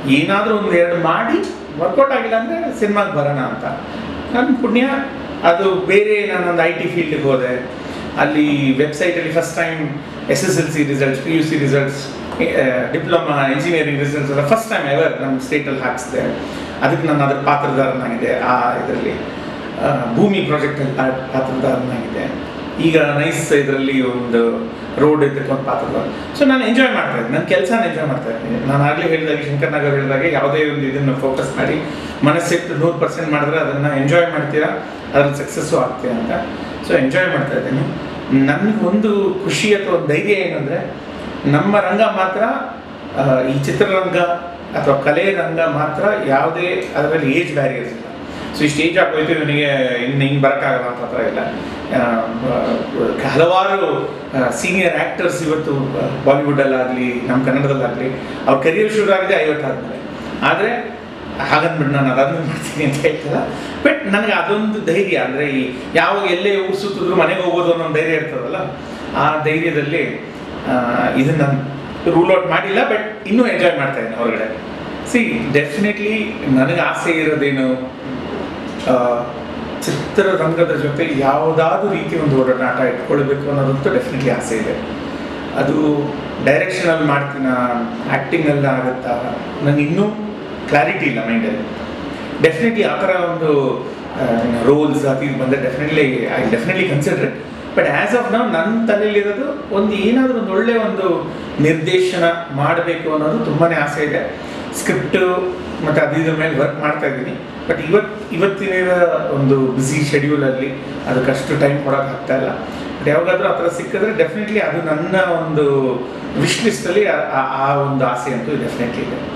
ಏನಾದರೂ ಒಂದು ಎರಡು ಮಾಡಿ ವರ್ಕೌಟ್ ಆಗಿಲ್ಲ ಅಂದರೆ ಸಿನಿಮಾಗೆ ಬರೋಣ ಅಂತ ನನ್ನ ಪುಣ್ಯ ಅದು ಬೇರೆ ನಾನೊಂದು ಐ ಟಿ ಫೀಲ್ಡ್ಗೆ ಹೋದೆ ಅಲ್ಲಿ ವೆಬ್ಸೈಟಲ್ಲಿ first time S S L C results P U C results diploma engineering results ಎಲ್ಲ ಫಸ್ಟ್ ಟೈಮ್ ಎವರ್ ನಮ್ಮ ಸ್ಟೇಟಲ್ಲಿ ಹಾಕಿಸಿದೆ ಅದಕ್ಕೆ ನಾನು ಅದ್ರ ಪಾತ್ರಧಾರನಾಗಿದೆ ಆ ಇದರಲ್ಲಿ ಭೂಮಿ ಪ್ರಾಜೆಕ್ಟಲ್ಲಿ ಪಾತ್ರಧಾರನಾಗಿದೆ ಈಗ ನೈಸ್ ಇದರಲ್ಲಿ ಒಂದು ರೋಡ್ ಇದಕ್ಕೆ ಒಂದು ಪಾತ್ರಧಾರ ಸೊ ನಾನು ಎಂಜಾಯ್ ಮಾಡ್ತಾ ಇದ್ದೆ ನನ್ನ ಕೆಲಸನ ಎಂಜಾಯ್ ಮಾಡ್ತಾ ಇದ್ದೀನಿ ನಾನು ಆಗಲೇ ಹೇಳಿದಾಗ ಶಂಕರ್ ನಗರ್ ಹೇಳಿದಾಗ ಯಾವುದೇ ಒಂದು ಇದನ್ನು ಫೋಕಸ್ ಮಾಡಿ ಮನಸ್ಸಿಟ್ಟು ನೂರು ಪರ್ಸೆಂಟ್ ಮಾಡಿದ್ರೆ ಅದನ್ನು ಎಂಜಾಯ್ ಮಾಡ್ತೀರಾ ಅದ್ರಲ್ಲಿ ಸಕ್ಸಸ್ಸು ಆಗ್ತೀರಾ ಅಂತ ಸೊ ಎಂಜಾಯ್ ಮಾಡ್ತಾ ಇದ್ದೀನಿ ನನಗೆ ಒಂದು ಖುಷಿ ಅಥವಾ ಒಂದು ಧೈರ್ಯ ಏನಂದರೆ ನಮ್ಮ ರಂಗ ಮಾತ್ರ ಆ, ಈ ಚಿತ್ರರಂಗ ಅಥವಾ ಕಲೆ ರಂಗ ಮಾತ್ರ ಯಾವುದೇ ಅದರಲ್ಲಿ ಏಜ್ ಬ್ಯಾರಿಯರ್ಸ್ ಇಲ್ಲ ಸೊ ಇಷ್ಟು ಏಜ್ ಆಗೋಯ್ತು ಇವನಿಗೆ ಇನ್ನು ಹಿಂಗೆ ಬರೋಕ್ಕಾಗಲ್ಲ ಅಂತ ಥರ ಇಲ್ಲ ಆ, ಬ- ಹಲವಾರು ಸೀನಿಯರ್ ಆ್ಯಕ್ಟರ್ಸ್ ಇವತ್ತು ಬಾಲಿವುಡಲ್ಲಾಗಲಿ ನಮ್ಮ ಕನ್ನಡದಲ್ಲಾಗಲಿ ಅವ್ರ ಕರಿಯರ್ ಶುರು ಆಗಿದೆ ಐವತ್ತಾದ್ಮೇಲೆ ಆದರೆ ಹಾಗಂದ್ಬಿಟ್ಟು ನಾನು ಅದಾದ್ಮೇಲೆ ಮಾಡ್ತೀನಿ ಅಂತ ಹೇಳ್ತಿಲ್ಲ ಬಟ್ ನನಗೆ ಅದೊಂದು ಧೈರ್ಯ ಅಂದರೆ ಈ ಯಾವಾಗ ಎಲ್ಲೇ ಊರು ಸುತ್ತಿದ್ರು ಮನೆಗೆ ಹೋಗೋದು ಅನ್ನೋ ಒಂದು ಧೈರ್ಯ ಇರ್ತದಲ್ಲ ಆ ಧೈರ್ಯದಲ್ಲಿ ಇದನ್ನು ನಾನು ರೂಲ್ ಔಟ್ ಮಾಡಿಲ್ಲ ಬಟ್ ಇನ್ನೂ ಎಂಜಾಯ್ ಮಾಡ್ತಾ ಇದ್ದೀನಿ ಹೊರಗಡೆ ಸಿ ಡೆಫಿನೆಟ್ಲಿ ನನಗೆ ಆಸೆ ಇರೋದೇನು ಆ, ಚಿತ್ರರಂಗದ ಜೊತೆ ಯಾವುದಾದ್ರೂ ರೀತಿ ಒಂದು ಒಡನಾಟ ಇಟ್ಕೊಳ್ಬೇಕು ಅನ್ನೋದಂತೂ ಡೆಫಿನೆಟ್ಲಿ ಆಸೆ ಇದೆ ಅದು ಡೈರೆಕ್ಷನಲ್ಲಿ ಮಾಡ್ತೀನ ಆ್ಯಕ್ಟಿಂಗಲ್ಲಿ ಆಗುತ್ತಾ ನನಗೆ ಇನ್ನೂ ಕ್ಲಾರಿಟಿ ಇಲ್ಲ ಮೈಂಡಲ್ಲಿ ಡೆಫಿನೆಟ್ಲಿ ಆ ಥರ ಒಂದು ರೋಲ್ಸ್ ಅದು ಇದು ಬಂದರೆ definitely I definitely consider it but as of ನಾವು ನನ್ನ ತಲೆಯಲ್ಲಿರೋದು ಒಂದು ಏನಾದರೂ ಒಂದು ಒಳ್ಳೆಯ ಒಂದು ನಿರ್ದೇಶನ ಮಾಡಬೇಕು ಅನ್ನೋದು ತುಂಬಾ ಆಸೆ ಇದೆ ಸ್ಕ್ರಿಪ್ಟು ಮತ್ತು ಅದು ಇದ್ರ ಮೇಲೆ ವರ್ಕ್ ಮಾಡ್ತಾ ಇದ್ದೀನಿ ಬಟ್ ಇವತ್ತು ಇವತ್ತಿನ ಒಂದು ಬ್ಯುಸಿ ಶೆಡ್ಯೂಲಲ್ಲಿ ಅದಕ್ಕಷ್ಟು ಟೈಮ್ ಕೊಡೋಕೆ ಆಗ್ತಾ ಇಲ್ಲ ಬಟ್ ಯಾವಾಗಾದರೂ ಆ ಥರ ಸಿಕ್ಕಿದ್ರೆ ಡೆಫಿನೆಟ್ಲಿ ಅದು ನನ್ನ ಒಂದು ವಿಶ್ ಲಿಸ್ಟಲ್ಲಿ ಆ ಒಂದು ಆಸೆ ಅಂತೂ ಡೆಫಿನೆಟ್ಲಿ ಇದೆ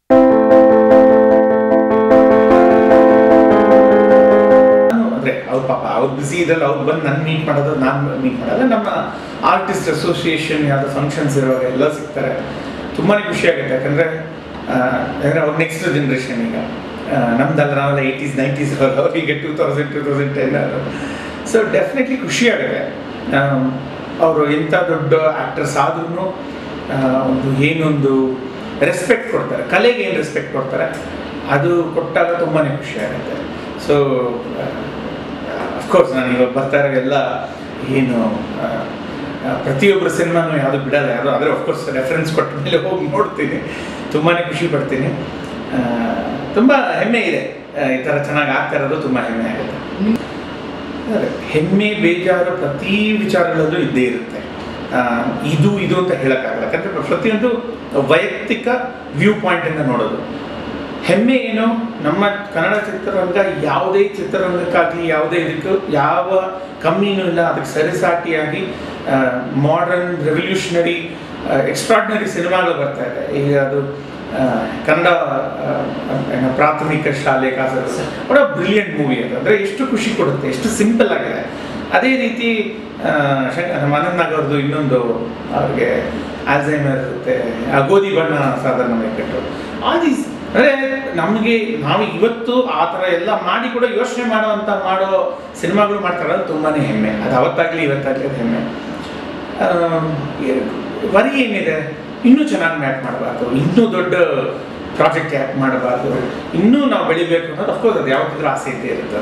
ನಾನು ಅಂದ್ರೆ ಅವ್ರ ಪಾಪ ಅವ್ರು ಬಿಸಿ ಇದ್ರಲ್ಲಿ ಅವ್ರು ಬಂದು ನನ್ನ ಮೀಟ್ ಮಾಡೋದು ನಾನು ಮೀಟ್ ಮಾಡೋದು ನಮ್ಮ ಆರ್ಟಿಸ್ಟ್ ಅಸೋಸಿಯೇಷನ್ ಯಾವುದೋ ಫಂಕ್ಷನ್ಸ್ ಇರುವಾಗ ಎಲ್ಲ ಸಿಗ್ತಾರೆ ತುಂಬಾ ಖುಷಿ ಆಗುತ್ತೆ ಯಾಕಂದ್ರೆ ಆ, ಅಂದ್ರೆ ಅವ್ರ ನೆಕ್ಸ್ಟ್ ಜನ್ರೇಷನ್ ಈಗ ಆ, ನಮ್ದಲ್ಲ ನಾವೆಲ್ಲ ಏಯ್ಟೀಸ್ ನೈಂಟೀಸ್ ಅವರಿಗೆ two thousand two thousand ten so definitely ಖುಷಿ ಆಗುತ್ತೆ ಅವರು ಎಂಥ ದೊಡ್ಡ ಆ್ಯಕ್ಟರ್ಸ್ ಆದ್ರೂ ಒಂದು ಏನೊಂದು ರೆಸ್ಪೆಕ್ಟ್ ಕೊಡ್ತಾರೆ ಕಲೆಗೆ ಏನು ರೆಸ್ಪೆಕ್ಟ್ ಕೊಡ್ತಾರೆ ಅದು ಕೊಟ್ಟಾಗ ತುಂಬಾ ಖುಷಿ ಆಗುತ್ತೆ ಸೊ ಅಫ್ಕೋರ್ಸ್ ನಾನು ಇವಾಗ ಬರ್ತಾ ಇರೋ ಎಲ್ಲ ಏನು ಆ, ಆ, ಪ್ರತಿಯೊಬ್ಬರ ಸಿನಿಮಾನು ಯಾವುದು ಬಿಡಲ್ಲ ಯಾವುದು ಆದರೆ ಅಫ್ಕೋರ್ಸ್ ರೆಫರೆನ್ಸ್ ಕೊಟ್ಟ ಮೇಲೆ ಹೋಗಿ ನೋಡ್ತೀನಿ ತುಂಬಾ ಖುಷಿ ಪಡ್ತೀನಿ ಆ, ತುಂಬ ಹೆಮ್ಮೆ ಇದೆ ಆ, ಈ ಥರ ಚೆನ್ನಾಗಿ ಆಗ್ತಾ ಇರೋದು ತುಂಬ ಹೆಮ್ಮೆ ಆಗುತ್ತೆ ಅದೇ, ಹೆಮ್ಮೆ ಬೇಜಾರು ಪ್ರತಿ ವಿಚಾರಗಳಲ್ಲೂ ಇದ್ದೇ ಇರುತ್ತೆ ಆ, ಇದು ಇದು ಅಂತ ಹೇಳೋಕ್ಕಾಗಲ್ಲ ಯಾಕಂದರೆ ಪ್ರತಿಯೊಂದು ವೈಯಕ್ತಿಕ ವ್ಯೂ ಪಾಯಿಂಟಿಂದ ನೋಡೋದು ಹೆಮ್ಮೆ ಏನು ನಮ್ಮ ಕನ್ನಡ ಚಿತ್ರರಂಗ ಯಾವುದೇ ಚಿತ್ರರಂಗಕ್ಕಾಗಲಿ ಯಾವುದೇ ಇದಕ್ಕೂ ಯಾವ ಕಮ್ಮಿನೂ ಇಲ್ಲ ಅದಕ್ಕೆ ಸರಿಸಾಟಿಯಾಗಿ ಮಾಡರ್ನ್ ರೆವಲ್ಯೂಷನರಿ ಎಕ್ಸ್ಟ್ರಾರ್ಡಿನರಿ ಸಿನಿಮಾಗಳು ಬರ್ತಾ ಇದೆ ಈಗ ಅದು ಆ, ಕನ್ನಡ ಆ, ಏನು ಪ್ರಾಥಮಿಕ ಶಾಲೆ ಕಾಸರಗೋಡು ಒಡ ಬ್ರಿಲಿಯಂಟ್ ಮೂವಿ ಅದು ಅಂದರೆ ಎಷ್ಟು ಖುಷಿ ಕೊಡುತ್ತೆ ಎಷ್ಟು ಸಿಂಪಲ್ ಆಗಿದೆ ಅದೇ ರೀತಿ ಆ, ಶ- ನಮ್ಮ ಅನಂತ್ ನಾಗ್ ಅವ್ರದ್ದು ಇನ್ನೊಂದು ಅವ್ರಿಗೆ ಆಲ್ಝೈಮರ್ ಇರುತ್ತೆ ಆ ಗೋಧಿ ಬಣ್ಣ ಸಾಧಾರಣ ಮೈಕಟ್ಟು ಆಲ್ ದೀಸ್ ಅಂದರೆ ನಮಗೆ ನಾವು ಇವತ್ತು ಆ ಥರ ಎಲ್ಲ ಮಾಡಿ ಕೂಡ ಯೋಚನೆ ಮಾಡುವಂಥ ಮಾಡೋ ಸಿನಿಮಾಗಳು ಮಾಡ್ತಾರೆ ತುಂಬಾ ಹೆಮ್ಮೆ ಅದು ಅವತ್ತಾಗಲಿ ಇವತ್ತಾಗಲಿ ಅದು ಹೆಮ್ಮೆ ಆಮ್, ಏ- ವರಿ ಏನಿದೆ ಇನ್ನೂ ಚೆನ್ನಾಗಿ ಮ್ಯಾಟ್ ಮಾಡಬಾರ್ದು ಇನ್ನೂ ದೊಡ್ಡ ಪ್ರಾಜೆಕ್ಟ್ ಯಾಕೆ ಮಾಡಬಾರ್ದು ಇನ್ನೂ ನಾವು ಬೆಳಿಬೇಕು ಅನ್ನೋದು ಅಫ್ಕೋರ್ಸ್ ಅದು ಯಾವತ್ತಿದ್ರೂ ಆಸೆ ಇದ್ದೇ ಇರುತ್ತೆ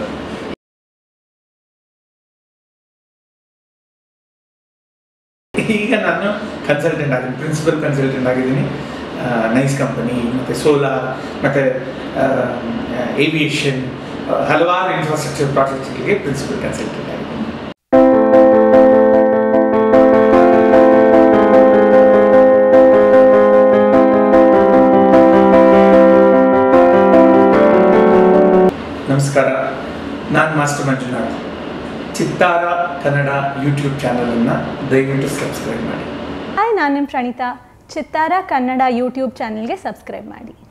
ಈಗ ನಾನು ಕನ್ಸಲ್ಟೆಂಟ್ ಆಗಿದ್ದೀನಿ ಪ್ರಿನ್ಸಿಪಲ್ ಕನ್ಸಲ್ಟೆಂಟ್ ಆಗಿದ್ದೀನಿ ನೈಸ್ ಕಂಪನಿ ಮತ್ತು ಸೋಲಾರ್ ಮತ್ತು ಏವಿಯೇಷನ್ ಹಲವಾರು ಇನ್ಫ್ರಾಸ್ಟ್ರಕ್ಚರ್ ಪ್ರಾಜೆಕ್ಟ್ಗಳಿಗೆ ಪ್ರಿನ್ಸಿಪಲ್ ಕನ್ಸಲ್ಟೆಂಟ್ ಆಗಿದ್ದೀನಿ ನಮಸ್ಕಾರ ನಾನು ಮಾಸ್ಟರ್ ಮಂಜುನಾಥ್ ಚಿತ್ತಾರ ಕನ್ನಡ ಯೂಟ್ಯೂಬ್ ಚಾನಲನ್ನು ದಯವಿಟ್ಟು ಸಬ್ಸ್ಕ್ರೈಬ್ ಮಾಡಿ ಹಾಯ್ ನಾನು ನಿಮ್ಮ ಪ್ರಣೀತಾ ಚಿತ್ತಾರ ಕನ್ನಡ ಯೂಟ್ಯೂಬ್ ಚಾನಲ್ಗೆ ಸಬ್ಸ್ಕ್ರೈಬ್ ಮಾಡಿ